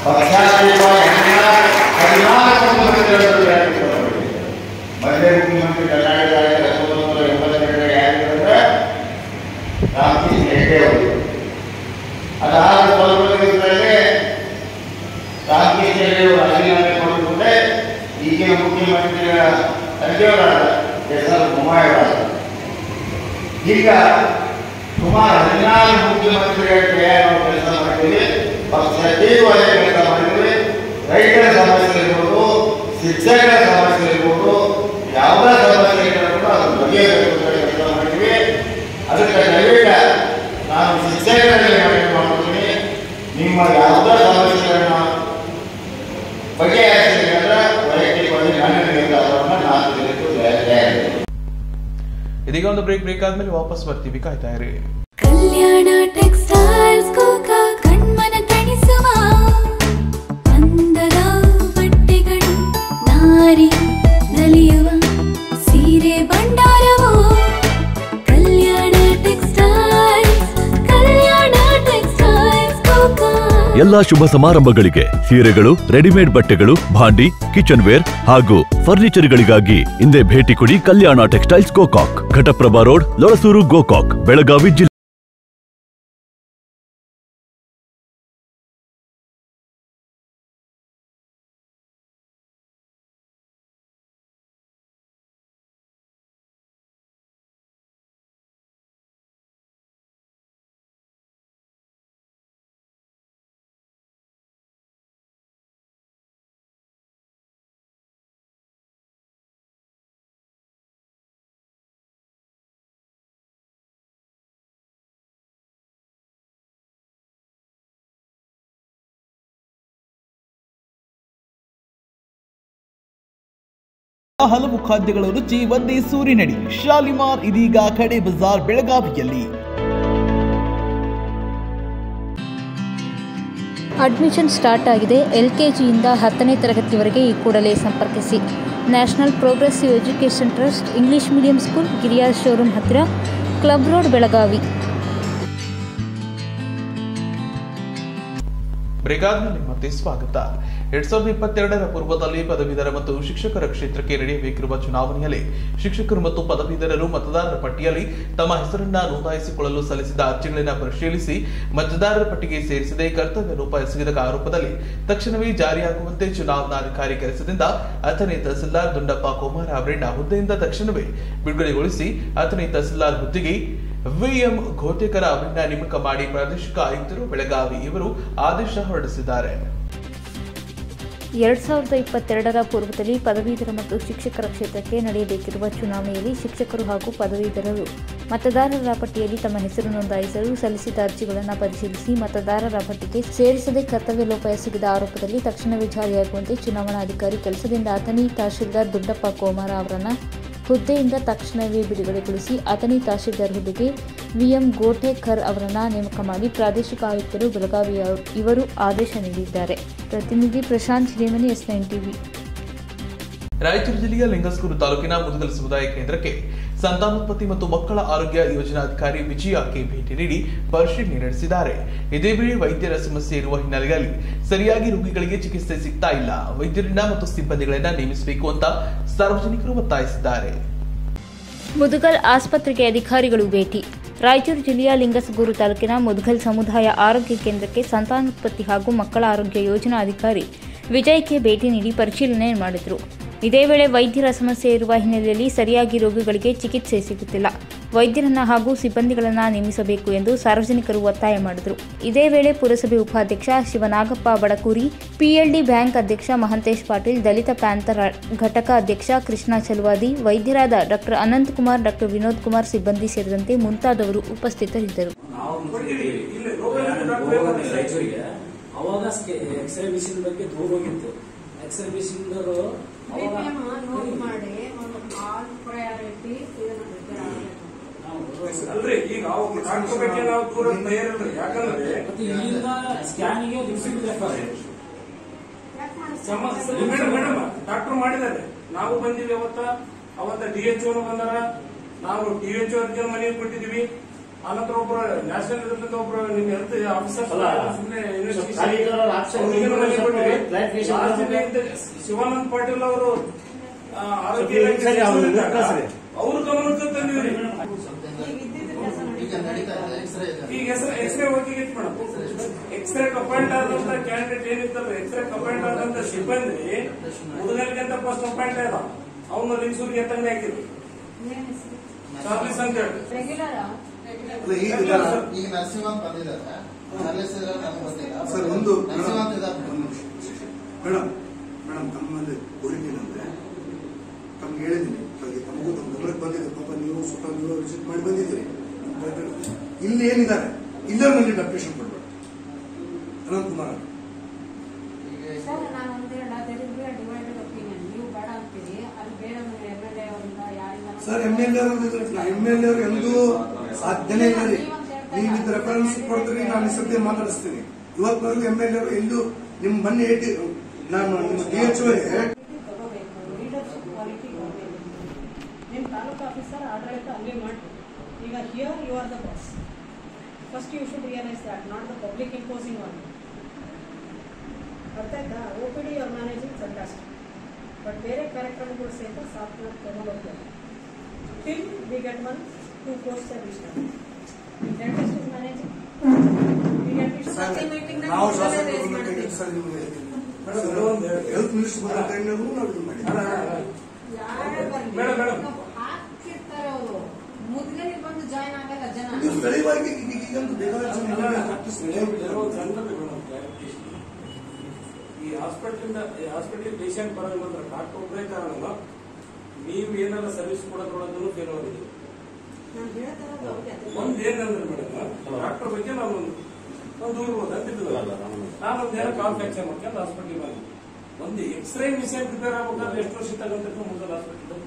ಪಕ್ಷಾತೀತವಾಗಿ ಹದಿನಾಲ್ಕು ಮಂತ್ರಿಗಳನ್ನು ಜಾರಿಗೆ ಮೊದಲೇ ಮುಖ್ಯಮಂತ್ರಿ ಕರ್ನಾಟಕ ರಾಜ್ಯದ ಹತ್ತೊಂಬತ್ತು ನೂರ ಎಂಬತ್ತೆರಡರ ಯಾರಿದ್ದಾರೆ ರಾಮಕೃಷ್ಣ ಹೆಗಡೆ ಅವರು ಅದಾದ ಸ್ವಲ್ಪ ದಿವಸದಲ್ಲೇ ರಾಮಕೃಷ್ಣ ಹೆಗಡೆ ಅವರು ರಾಜೀನಾಮೆ ಕೊಟ್ಟುಕೊಂಡೆ ಈಗಿನ ಮುಖ್ಯಮಂತ್ರಿಯ ತಂದೆಯವರಾದ ಎಸ್ ಎಲ್ ಬೊಮ್ಮಾಯಿಯವರು ಈಗ ಸುಮಾರು ಹದಿನಾರು ಮುಖ್ಯಮಂತ್ರಿಗಳ ಕೈಯಾಗ ನಾವು ಕೆಲಸ ಮಾಡಿದ್ದೀವಿ ಪಕ್ಷಾತೀತವಾಗಿ ಕೆಲಸ ಮಾಡಿದ್ದೀವಿ ರೈತರ ಸಮಸ್ಯೆ ಇರ್ಬೋದು ಶಿಕ್ಷಕರ ಸಮಸ್ಯೆ ಇರ್ಬೋದು ಯಾವುದೇ ಸಮಸ್ಯೆ ಇದ್ರೂ ಅದು ಬಗೆಹರಿಸಬೇಕು ಕೆಲಸ ಮಾಡಿದ್ದೀವಿ ಅದಕ್ಕೆ ದಯವಿಟ್ಟು ನಾನು ಶಿಕ್ಷಕರಲ್ಲಿ ಮನವಿ ಮಾಡ್ತೀನಿ ನಿಮ್ಮ ಯಾವುದೇ ಸಮಸ್ಯೆಗಳನ್ನ ಬಗೆಹರಿಸಬೇಕಂದ್ರೆ ವೈಯಕ್ತಿಕವಾಗಿ ನನ್ನ ನಿರ್ಧಾರವನ್ನು ನಾನು ತಿಳಿದು ತಯಾರಿದೆ ಇದೀಗ ಒಂದು ಬ್ರೇಕ್ ಬ್ರೇಕ್ ಆದ್ಮೇಲೆ ವಾಪಸ್ ಬರ್ತೀವಿ ಕಾಯ್ತಾ ಇರಿ ಕಲ್ಯಾಣ ಟೆಕ್ಸ್ಟೈಲ್ಸ್ ಕೋಕ ಕಣ್ಮನ ತಣಿಸುವ ಅಂದದ ಬಟ್ಟೆಗಳು ನಾರಿ ನಲಿಯುವ ಸೀರೆ ಭಂಡಾರವು ಕಲ್ಯಾಣ ಟೆಕ್ಸ್ಟೈಲ್ಸ್ ಕಲ್ಯಾಣ ಟೆಕ್ಸ್ಟೈಲ್ಸ್ ಕೋಕ ಎಲ್ಲಾ ಶುಭ ಸಮಾರಂಭಗಳಿಗೆ ಸೀರೆಗಳು ರೆಡಿಮೇಡ್ ಬಟ್ಟೆಗಳು ಭಾಂಡಿ ಕಿಚನ್ ವೇರ್ ಹಾಗೂ ಫರ್ನಿಚರ್ಗಳಿಗಾಗಿ ಹಿಂದೆ ಭೇಟಿ ಕೊಡಿ ಕಲ್ಯಾಣ ಟೆಕ್ಸ್ಟೈಲ್ಸ್ ಗೋಕಾಕ್ ಘಟಪ್ರಭಾ ರೋಡ್ ಲೊಳಸೂರು ಗೋಕಾಕ್ ಬೆಳಗಾವಿ ಜಿಲ್ಲೆ ಹಲವು ಖಾದ್ಯಗಳ ರುಚಿ ಒಂದೇ ಸೂರಿನಡಿ ಶಾಲಿಮಾರ್ ಇದೀಗ ಕಡೆ ಬಜಾರ್ ಬೆಳಗಾವಿಯಲ್ಲಿ ಅಡ್ಮಿಷನ್ ಸ್ಟಾರ್ಟ್ ಆಗಿದೆ ಎಲ್ ಕೆ ಜಿಯಿಂದ ಹತ್ತನೇ ತರಗತಿವರೆಗೆ ಈ ಕೂಡಲೇ ಸಂಪರ್ಕಿಸಿ National Progressive Education Trust English medium school Giriyaj showroom ಹತ್ತಿರ ಕ್ಲಬ್ ರೋಡ್ ಬೆಳಗಾವಿ ಬ್ರೇಕ್ ಆದ್ಮೇಲೆ ಮತ್ತೆ ಸ್ವಾಗತ ಎರಡ್ ಸಾವಿರದ ಇಪ್ಪತ್ತೆರಡರ ಪೂರ್ವದಲ್ಲಿ ಪದವೀಧರ ಮತ್ತು ಶಿಕ್ಷಕರ ಕ್ಷೇತ್ರಕ್ಕೆ ನಡೆಯಬೇಕಿರುವ ಚುನಾವಣೆಯಲ್ಲಿ ಶಿಕ್ಷಕರು ಮತ್ತು ಪದವೀಧರರು ಮತದಾರರ ಪಟ್ಟಿಯಲ್ಲಿ ತಮ್ಮ ಹೆಸರನ್ನ ನೋಂದಾಯಿಸಿಕೊಳ್ಳಲು ಸಲ್ಲಿಸಿದ ಅರ್ಜಿಗಳನ್ನು ಪರಿಶೀಲಿಸಿ ಮತದಾರರ ಪಟ್ಟಿಗೆ ಸೇರಿಸದೆ ಕರ್ತವ್ಯ ಲೋಪ ಎಸಗಿದ ಆರೋಪದಲ್ಲಿ ತಕ್ಷಣವೇ ಜಾರಿಯಾಗುವಂತೆ ಚುನಾವಣಾಧಿಕಾರಿ ಕೆಲಸದಿಂದ ಅಥಣಿ ತಹಸೀಲ್ದಾರ್ ದುಂಡಪ್ಪ ಕುಮಾರ್ ಅವರನ್ನ ಹುದ್ದೆಯಿಂದ ತಕ್ಷಣವೇ ಬಿಡುಗಡೆಗೊಳಿಸಿ ಅಥಣಿ ತಹಸೀಲ್ದಾರ್ ಹುದ್ದೆಗೆ ವಿಎಂ ಘೋಟೇಕರ ಅವರನ್ನ ನೇಮಕ ಮಾಡಿ ಪ್ರಾದೇಶಿಕ ಆಯುಕ್ತರು ಬೆಳಗಾವಿ ಇವರು ಆದೇಶ ಹೊರಡಿಸಿದ್ದಾರೆ ಎರಡ್ ಸಾವಿರದ ಇಪ್ಪತ್ತೆರಡರ ಪೂರ್ವದಲ್ಲಿ ಪದವೀಧರ ಮತ್ತು ಶಿಕ್ಷಕರ ಕ್ಷೇತ್ರಕ್ಕೆ ನಡೆಯಬೇಕಿರುವ ಚುನಾವಣೆಯಲ್ಲಿ ಶಿಕ್ಷಕರು ಹಾಗೂ ಪದವೀಧರರು ಮತದಾರರ ಪಟ್ಟಿಯಲ್ಲಿ ತಮ್ಮ ಹೆಸರು ನೋಂದಾಯಿಸಲು ಸಲ್ಲಿಸಿದ ಅರ್ಜಿಗಳನ್ನು ಪರಿಶೀಲಿಸಿ ಮತದಾರರ ಪಟ್ಟಿಗೆ ಸೇರಿಸದೆ ಕರ್ತವ್ಯ ಲೋಪ ಎಸಗಿದ ಆರೋಪದಲ್ಲಿ ತಕ್ಷಣವೇ ಜಾರಿಯಾಗುವಂತೆ ಚುನಾವಣಾಧಿಕಾರಿ ಕೆಲಸದಿಂದ ಅಥಣಿ ತಹಶೀಲ್ದಾರ್ ದುಡ್ಡಪ್ಪ ಕೋಮಾರ ಅವರನ್ನ ಹುದ್ದೆಯಿಂದ ತಕ್ಷಣವೇ ಬಿಡುಗಡೆಗೊಳಿಸಿ ಅಥಣಿ ತಹಶೀಲ್ದಾರ್ ಹುದ್ದೆಗೆ ವಿಎಂ ಗೋಟೇಕರ್ ಅವರನ್ನ ನೇಮಕ ಮಾಡಿ ಪ್ರಾದೇಶಿಕ ಆಯುಕ್ತರು ಬೆಳಗಾವಿ ಅವರು- ಇವರು ಆದೇಶ ನೀಡಿದ್ದಾರೆ ಪ್ರತಿನಿಧಿ Prashant Hiremani S nine TV Raichur ಜಿಲ್ಲೆಯ ಲಿಂಗಸ್ಕೂರು ತಾಲೂಕಿನ ಮುದಗಲ್ ಸಮುದಾಯ ಕೇಂದ್ರಕ್ಕೆ ಸಂತಾನೋತ್ಪತ್ತಿ ಮತ್ತು ಮಕ್ಕಳ ಆರೋಗ್ಯ ಯೋಜನಾಧಿಕಾರಿ ವಿಜಯ ಕೆ ಭೇಟಿ ನೀಡಿ ಪರಿಶೀಲನೆ ನಡೆಸಿದ್ದಾರೆ ಇದೇ ವೇಳೆ ವೈದ್ಯರ ಸಮಸ್ಯೆ ಇರುವ ಹಿನ್ನೆಲೆಯಲ್ಲಿ ಸರಿಯಾಗಿ ರೋಗಿಗಳಿಗೆ ಚಿಕಿತ್ಸೆ ಸಿಗ್ತಾ ಇಲ್ಲ ವೈದ್ಯರನ್ನ ಮತ್ತು ಸಿಬ್ಬಂದಿಗಳನ್ನ ನೇಮಿಸಬೇಕು ಅಂತ ಸಾರ್ವಜನಿಕರು ಒತ್ತಾಯಿಸಿದ್ದಾರೆ ಮುದುಗಲ್ ಆಸ್ಪತ್ರೆಗೆ ಅಧಿಕಾರಿಗಳು ಭೇಟಿ ರಾಯಚೂರು ಜಿಲ್ಲೆಯ ಲಿಂಗಸಗೂರು ತಾಲೂಕಿನ ಮುದ್ಗಲ್ ಸಮುದಾಯ ಆರೋಗ್ಯ ಕೇಂದ್ರಕ್ಕೆ ಸಂತಾನೋತ್ಪತ್ತಿ ಹಾಗೂ ಮಕ್ಕಳ ಆರೋಗ್ಯ ಯೋಜನಾ ಅಧಿಕಾರಿ ವಿಜಯ್ಗೆ ಭೇಟಿ ನೀಡಿ ಪರಿಶೀಲನೆ ಮಾಡಿದರು ಇದೇ ವೇಳೆ ವೈದ್ಯರ ಸಮಸ್ಯೆ ಇರುವ ಹಿನ್ನೆಲೆಯಲ್ಲಿ ಸರಿಯಾಗಿ ರೋಗಿಗಳಿಗೆ ಚಿಕಿತ್ಸೆ ಸಿಗುತ್ತಿಲ್ಲ ವೈದ್ಯರನ್ನ ಹಾಗೂ ಸಿಬ್ಬಂದಿಗಳನ್ನ ನೇಮಿಸಬೇಕು ಎಂದು ಸಾರ್ವಜನಿಕರು ಒತ್ತಾಯ ಮಾಡಿದರು ಇದೇ ವೇಳೆ ಪುರಸಭೆ ಉಪಾಧ್ಯಕ್ಷ ಶಿವನಾಗಪ್ಪ ಬಡಕೂರಿ ಪಿಎಲ್ಡಿ ಬ್ಯಾಂಕ್ ಅಧ್ಯಕ್ಷ ಮಹಂತೇಶ್ ಪಾಟೀಲ್ ದಲಿತ ಪ್ಯಾಂಥರ್ ಘಟಕ ಅಧ್ಯಕ್ಷ ಕೃಷ್ಣ ಚಲವಾದಿ ವೈದ್ಯರಾದ ಡಾಕ್ಟರ್ ಅನಂತ್ ಕುಮಾರ್ ಡಾಕ್ಟರ್ ವಿನೋದ್ ಕುಮಾರ್ ಸಿಬ್ಬಂದಿ ಸೇರಿದಂತೆ ಮುಂತಾದವರು ಉಪಸ್ಥಿತರಿದ್ದರು ರಾಯಚೂರಿಗೆ ಅವಾಗ ಎಕ್ಸ್ರೇ ಮಿಷಿನ್ ಬಗ್ಗೆ ದೂರ ಹೋಗಿತ್ತು ಎಕ್ಸ್ರೇ ಮಿಷಿನ್ ಅಲ್ರಿ ಈಗ ಅವ್ರು ಹಾಕೋಬೇಕೆ ನಾವು ದೂರ ತಯಾರಿಲ್ರಿ ಯಾಕಂದ್ರೆ ಮತ್ತೆ ಈಗ ಸ್ಕ್ಯಾನಿಗೆ ರಿಸೀವ್ ಮೇಡಮ್ ಮೇಡಮ್ ಡಾಕ್ಟರ್ ಮಾಡಿದ್ದಾರೆ ನಾವು ಬಂದಿವಿ ಅವತ್ತ ಅವತ್ತ ಡಿ ಎಚ್ ಬಂದಾರ ನಾವು ಡಿ ಎಚ್ ಅವ್ರಿಗೆ ಮನೆಗೆ ಕೊಟ್ಟಿದೀವಿ ಆನಂತರ ಒಬ್ಬರು ನ್ಯಾಷನಲ್ ಇದ್ರಿಂದ ಒಬ್ರು ನಿಮ್ಮ ಹೆಲ್ತ್ ಆಫೀಸರ್ ಅಲ್ಲ. ಸುಮ್ಮನೆ ಸರ್ಕಾರಿ ಇದ್ರವ್ರು action ತಗೊಂಡು clarification ಶಿವಾನಂದ್ ಪಾಟೀಲ್ ಅವರು ಆ, ಆರೋಗ್ಯ ಸ್ವಲ್ಪ ಇಲಾಖೆ ಸರಿ, ಅವ್ರು ಸಚಿವರಿದ್ದಾಗ ಕಳ್ಸ್ರಿ. ಅವ್ರ ಗಮನಕ್ಕೆ ತಂದಿದ್ರಿ ಈಗ ಹೆಸರು ಎಕ್ಸ್ರೇ ಹೋಗಿತ್ತು ಮೇಡಮ್ ಎಕ್ಸ್ರೇ ಅಪಾಯಿಂಟ್ ಆದಂತ ಕ್ಯಾಂಡಿಡೇಟ್ ಏನಿತ್ತಲ್ಲ ಎಕ್ಸ್ರೇ ಅಪಾಯಿಂಟ್ ಆದಂತ ಸಿಬ್ಬಂದಿ ಹುಡುಗನಿಗೆ ಅಂತ ಫಸ್ಟ್ ಅಪಾಯಿಂಟ್ ಆದ ಅವನು ಲಿಂಗ್ಸೂರಿಗೆ ಎತ್ತಂಗೆ ಹಾಕಿದ್ರು ಚಾರ್ಲಿಸ್ ಅಂತ ಹೇಳಿ ಈಗ ನರಸಿಂಹನ್ ಬಂದಿದ್ದಾರೆ ಚಾರ್ಲಿಸ್ ಇದ್ದಾರೆ ನನಗೆ ಗೊತ್ತಿಲ್ಲ ಸರ್ ಒಂದು ನರಸಿಂಹನ್ ಇದ್ದಾರೆ ಮೇಡಮ್ ಮೇಡಮ್ ತಮ್ಮಲ್ಲಿ ಕೋರಿಕೆ ಏನಂದ್ರೆ ತಮ್ಗೆ ಹೇಳಿದ್ದೀನಿ ಹಾಗೆ ತಮಗೂ ತಮ್ಮ ಗಮನಕ್ಕೆ ಬಂದಿದೆ ಪಾಪ ನೀವು ಸ್ವಲ್ಪ ನೀವು ವಿಸಿಟ್ ಮಾಡಿ ಬಂದಿದ್ದೀರಿ ಇಲ್ಲಿ ಏನಿದ್ದಾರೆ ಇಲ್ಲೇ ಮೇಲೆ ಡಾಕ್ಟರೇಷನ್ ಕೊಡ್ಬೇಡಿ ಅನಂತ್ ಕುಮಾರ್ ಸರ್ ನಾನು ಒಂದು ಹೇಳ there will be a divided opinion. ನೀವು ಬೇಡ ಅಂತೀರಿ ಅಲ್ಲಿ ಬೇರೆ ಎಮ್ ಎಲ್ ಎ ಅವರಿಂದ ಯಾರಿಂದ sir M L M L A ಎಂದೂ ಸಾಧ್ಯನೇ ಇಲ್ಲ ರೀ ನೀವು ಇದು ರೆಫರೆನ್ಸ್ ಕೊಡ್ತೀರಿ ನಾನು ಈ ಸದ್ಯ ಮಾತಾಡಿಸ್ತೀನಿ ಇವತ್ತಿನವರೆಗೂ ಎಮ್ ಎಲ್ ಎ ಎಲ್ಲೂ ನಿಮ್ ಮೊನ್ನೆ ಏಟಿ ನಾನು ನಿಮ್ಮ ಡಿ ಎಚ್ ತಗೋಬೇಕು ಲೀಡರ್ಶಿಪ್ ಕ್ವಾಲಿಟಿ ಬರಬೇಕು ನಿಮ್ಮ ತಾಲೂಕು ಆಫೀಸರ್ ಆಡಳಿತ ಅಲ್ಲಿ ಮಾಡಿ ಈಗ here you are the boss first you should realise that not the public imposing on ಅರ್ಥ ಆಯ್ತಾ O P D R managing fantastic but ಬೇರೆ ಕಾರ್ಯಕ್ರಮಗಳು ಸಹಿತ ಸಾಫ್ಟ್ವೇರ್ ತಗೊಂಡೋಗ್ತಾರೆ till we get one two course service dentist is managing ನಾವು ಶಾಸಕರನ್ನ ಕೈ sir ನಿಮಗೆ ಹೆಲ್ತ್ ಮಿನಿಸ್ಟರ್ ಬಂದ ಟೈಮ್ನಾಗೂ ನಾವು ಇದು ಮಾಡಿದ್ವಿ ಮೇಡಮ್ ಮೇಡಮ್ ಹಾಕಿರ್ತಾರೆ ಅವರು ಮುದ್ಗಲಿಗೆ ಬಂದು ಜಾಯ್ನ್ ಆಗಲ್ಲ ಜನ ಇದು ಸ್ಥಳೀಯವಾಗಿ ಈಗ- ಈಗಂತೂ ಬೇಕಾದಷ್ಟು ಜನ practice ಈ ಹಾಸ್ಪಿಟಲ್ ಈ ಹಾಸ್ಪಿಟಲ್ ಪೇಷಂಟ್ ಬರೋದು ಮಾತ್ರ ಡಾಕ್ಟರ್ ಒಬ್ಬರೇ ಕಾರಣ ನೀವು ಏನಾರ ಸರ್ವಿಸ್ ಕೊಡೋದ್ರೊಳಗೂ ಫೇಲ್ ಆಗಿದೆ ನಾನು ಹೇಳ್ತಾ ಇರೋದು ಅವ್ರಿಗೆ ಅದೇ. ಒಂದ್ ಏನಂದ್ರೆ ಮೇಡಮ್ ಡಾಕ್ಟರ್ ಬಗ್ಗೆ ನಾವು ಒಂದು ದೂರ ಹೋದ ನಾನು ಒಂದ್ ಏನೋ ಕಾಲ್ ಫ್ರಾಕ್ಚರ್ ಮಾಡ್ಕೊಂಡು ಹಾಸ್ಪಿಟಲ್ ಬಂದೆ ಒಂದು ಎಕ್ಸ್ರೇ ಮಿಷನ್ ಪ್ರಿಪೇರ್ ಆಗ್ಬೇಕಾದ್ರೆ ಎಷ್ಟು ವರ್ಷ ತಗೊಂಡಿತ್ತು ಮುಂದೆ hospital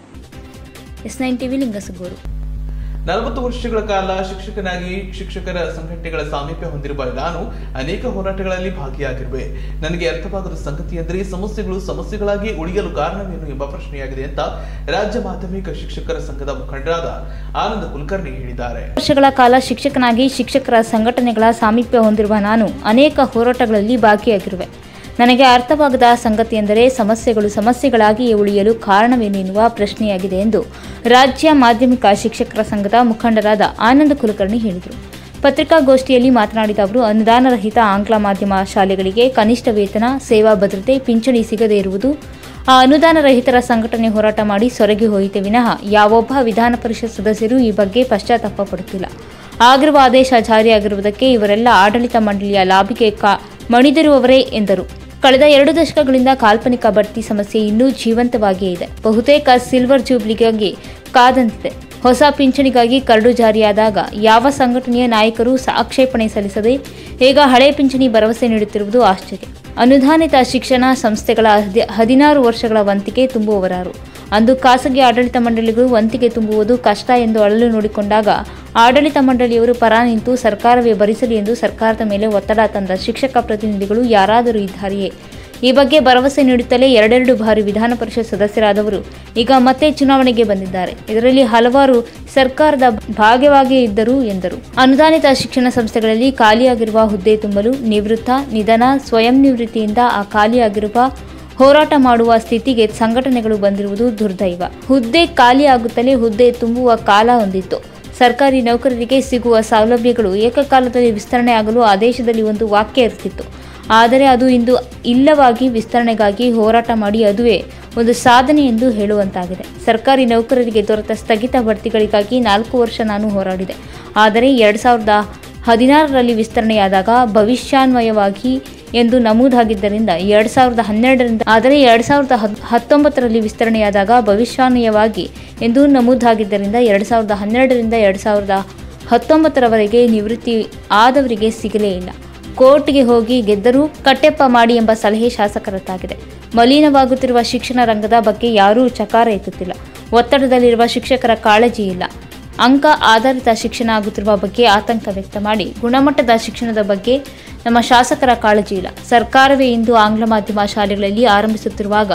S nine TV Lingasugur ನಲವತ್ತು ವರ್ಷಗಳ ಕಾಲ ಶಿಕ್ಷಕನಾಗಿ ಶಿಕ್ಷಕರ ಸಂಘಟನೆಗಳ ಸಾಮೀಪ್ಯ ಹೊಂದಿರುವ ನಾನು ಅನೇಕ ಹೋರಾಟಗಳಲ್ಲಿ ಭಾಗಿಯಾಗಿರುವೆ ನನಗೆ ಅರ್ಥವಾಗದ ಸಂಗತಿ ಎಂದರೆ ಸಮಸ್ಯೆಗಳು ಸಮಸ್ಯೆಗಳಾಗಿ ಉಳಿಯಲು ಕಾರಣವೇನು ಎಂಬ ಪ್ರಶ್ನೆಯಾಗಿದೆ ಅಂತ ರಾಜ್ಯ ಮಾಧ್ಯಮಿಕ ಶಿಕ್ಷಕರ ಸಂಘದ ಮುಖಂಡರಾದ ಆನಂದ ಕುಲಕರ್ಣಿ ಹೇಳಿದ್ದಾರೆ ವರ್ಷಗಳ ಕಾಲ ಶಿಕ್ಷಕನಾಗಿ ಶಿಕ್ಷಕರ ಸಂಘಟನೆಗಳ ಸಾಮೀಪ್ಯ ಹೊಂದಿರುವ ನಾನು ಅನೇಕ ಹೋರಾಟಗಳಲ್ಲಿ ಭಾಗಿಯಾಗಿರುವೆ ನನಗೆ ಅರ್ಥವಾಗದ ಸಂಗತಿ ಎಂದರೆ ಸಮಸ್ಯೆಗಳು ಸಮಸ್ಯೆಗಳಾಗಿಯೇ ಉಳಿಯಲು ಕಾರಣವೇನೆನ್ನುವ ಪ್ರಶ್ನೆಯಾಗಿದೆ ಎಂದು ರಾಜ್ಯ ಮಾಧ್ಯಮಿಕ ಶಿಕ್ಷಕರ ಸಂಘದ ಮುಖಂಡರಾದ ಆನಂದ ಕುಲಕರ್ಣಿ ಹೇಳಿದರು ಪತ್ರಿಕಾಗೋಷ್ಠಿಯಲ್ಲಿ ಮಾತನಾಡಿದ ಅವರು ಅನುದಾನರಹಿತ ಆಂಗ್ಲ ಮಾಧ್ಯಮ ಶಾಲೆಗಳಿಗೆ ಕನಿಷ್ಠ ವೇತನ ಸೇವಾ ಭದ್ರತೆ ಪಿಂಚಣಿ ಸಿಗದೇ ಇರುವುದು ಆ ಅನುದಾನ ರಹಿತರ ಸಂಘಟನೆ ಹೋರಾಟ ಮಾಡಿ ಸೊರಗಿ ಹೋಯಿತೆ ವಿನಃ ಯಾವೊಬ್ಬ ವಿಧಾನ ಪರಿಷತ್ ಸದಸ್ಯರು ಈ ಬಗ್ಗೆ ಪಶ್ಚಾತ್ತಾಪ ಪಡುತ್ತಿಲ್ಲ ಆಗಿರುವ ಆದೇಶ ಜಾರಿಯಾಗಿರುವುದಕ್ಕೆ ಇವರೆಲ್ಲ ಆಡಳಿತ ಮಂಡಳಿಯ ಲಾಭಿಗೆ ಕಾ ಮಣಿದಿರುವವರೇ ಎಂದರು ಕಳೆದ ಎರಡು ದಶಕಗಳಿಂದ ಕಾಲ್ಪನಿಕ ಬಡ್ತಿ ಸಮಸ್ಯೆ ಇನ್ನೂ ಜೀವಂತವಾಗಿಯೇ ಇದೆ ಬಹುತೇಕ ಸಿಲ್ವರ್ ಜೂಬ್ಲಿಗಾಗಿ ಕಾದಂತಿದೆ ಹೊಸ ಪಿಂಚಣಿಗಾಗಿ ಕರಡು ಜಾರಿಯಾದಾಗ ಯಾವ ಸಂಘಟನೆಯ ನಾಯಕರು ಆಕ್ಷೇಪಣೆ ಸಲ್ಲಿಸದೆ ಈಗ ಹಳೆ ಪಿಂಚಣಿ ಭರವಸೆ ನೀಡುತ್ತಿರುವುದು ಆಶ್ಚರ್ಯ ಅನುದಾನಿತ ಶಿಕ್ಷಣ ಸಂಸ್ಥೆಗಳ ಹದಿ- ಹದಿನಾರು ವರ್ಷಗಳ ವಂತಿಗೆ ತುಂಬುವವರಾರು ಅಂದು ಖಾಸಗಿ ಆಡಳಿತ ಮಂಡಳಿಗಳು ವಂತಿಗೆ ತುಂಬುವುದು ಕಷ್ಟ ಎಂದು ಅಳಲು ನೋಡಿಕೊಂಡಾಗ ಆಡಳಿತ ಮಂಡಳಿಯವರು ಪರ ನಿಂತು ಸರ್ಕಾರವೇ ಭರಿಸಲಿ ಎಂದು ಸರ್ಕಾರದ ಮೇಲೆ ಒತ್ತಡ ತಂದ ಶಿಕ್ಷಕ ಪ್ರತಿನಿಧಿಗಳು ಯಾರಾದರೂ ಇದ್ದಾರೆಯೇ ಈ ಬಗ್ಗೆ ಭರವಸೆ ನೀಡುತ್ತಲೇ ಎರಡೆರಡು ಬಾರಿ ವಿಧಾನ ಪರಿಷತ್ ಸದಸ್ಯರಾದವರು ಈಗ ಮತ್ತೆ ಚುನಾವಣೆಗೆ ಬಂದಿದ್ದಾರೆ ಇದರಲ್ಲಿ ಹಲವಾರು ಸರ್ಕಾರದ ಭಾಗವಾಗಿಯೇ ಇದ್ದರು ಎಂದರು ಅನುದಾನಿತ ಶಿಕ್ಷಣ ಸಂಸ್ಥೆಗಳಲ್ಲಿ ಖಾಲಿಯಾಗಿರುವ ಹುದ್ದೆ ತುಂಬಲು ನಿವೃತ್ತ ನಿಧನ ಸ್ವಯಂ ನಿವೃತ್ತಿಯಿಂದ ಆ ಖಾಲಿಯಾಗಿರುವ ಹೋರಾಟ ಮಾಡುವ ಸ್ಥಿತಿಗೆ ಸಂಘಟನೆಗಳು ಬಂದಿರುವುದು ದುರ್ದೈವ ಹುದ್ದೆ ಖಾಲಿಯಾಗುತ್ತಲೇ ಹುದ್ದೆ ತುಂಬುವ ಕಾಲ ಹೊಂದಿತ್ತು ಸರ್ಕಾರಿ ನೌಕರರಿಗೆ ಸಿಗುವ ಸೌಲಭ್ಯಗಳು ಏಕಕಾಲದಲ್ಲಿ ವಿಸ್ತರಣೆ ಆಗಲು ಆದೇಶದಲ್ಲಿ ಒಂದು ವಾಕ್ಯ ಇರ್ತಿತ್ತು ಆದರೆ ಅದು ಇಂದು ಇಲ್ಲವಾಗಿ ವಿಸ್ತರಣೆಗಾಗಿ ಹೋರಾಟ ಮಾಡಿ ಅದುವೇ ಒಂದು ಸಾಧನೆ ಎಂದು ಹೇಳುವಂತಾಗಿದೆ ಸರ್ಕಾರಿ ನೌಕರರಿಗೆ ದೊರೆತ ಸ್ಥಗಿತ ಬಡ್ತಿಗಳಿಗಾಗಿ ನಾಲ್ಕು ವರ್ಷ ನಾನು ಹೋರಾಡಿದೆ ಆದರೆ ಎರಡು ಸಾವಿರದ ಹದಿನಾರರಲ್ಲಿ ವಿಸ್ತರಣೆಯಾದಾಗ ಭವಿಷ್ಯಾನ್ವಯವಾಗಿ ಎಂದು ನಮೂದಾಗಿದ್ದರಿಂದ ಎರಡು ಸಾವಿರದ ಹನ್ನೆರಡರಿಂದ ಆದರೆ ಎರಡು ಸಾವಿರದ ಹದ್- ಹತ್ತೊಂಬತ್ತರಲ್ಲಿ ವಿಸ್ತರಣೆಯಾದಾಗ ಭವಿಷ್ಯಾನ್ವಯವಾಗಿ ಎಂದು ನಮೂದಾಗಿದ್ದರಿಂದ ಎರಡು ಸಾವಿರದ ಹನ್ನೆರಡರಿಂದ ಎರಡು ಸಾವಿರದ ಹತ್ತೊಂಬತ್ತರವರೆಗೆ ನಿವೃತ್ತಿ ಆದವರಿಗೆ ಸಿಗಲೇ ಇಲ್ಲ ಕೋರ್ಟ್ಗೆ ಹೋಗಿ ಗೆದ್ದರೂ ಕಟ್ಟೆಪ್ಪ ಮಾಡಿ ಎಂಬ ಸಲಹೆ ಶಾಸಕರದ್ದಾಗಿದೆ ಮಲಿನವಾಗುತ್ತಿರುವ ಶಿಕ್ಷಣ ರಂಗದ ಬಗ್ಗೆ ಯಾರೂ ಚಕಾರ ಎತ್ತುತ್ತಿಲ್ಲ ಒತ್ತಡದಲ್ಲಿರುವ ಶಿಕ್ಷಕರ ಕಾಳಜಿ ಇಲ್ಲ ಅಂಕ ಆಧಾರಿತ ಶಿಕ್ಷಣ ಆಗುತ್ತಿರುವ ಬಗ್ಗೆ ಆತಂಕ ವ್ಯಕ್ತ ಮಾಡಿ ಗುಣಮಟ್ಟದ ಶಿಕ್ಷಣದ ಬಗ್ಗೆ ನಮ್ಮ ಶಾಸಕರ ಕಾಳಜಿ ಇಲ್ಲ ಸರ್ಕಾರವೇ ಇಂದು ಆಂಗ್ಲ ಮಾಧ್ಯಮ ಶಾಲೆಗಳಲ್ಲಿ ಆರಂಭಿಸುತ್ತಿರುವಾಗ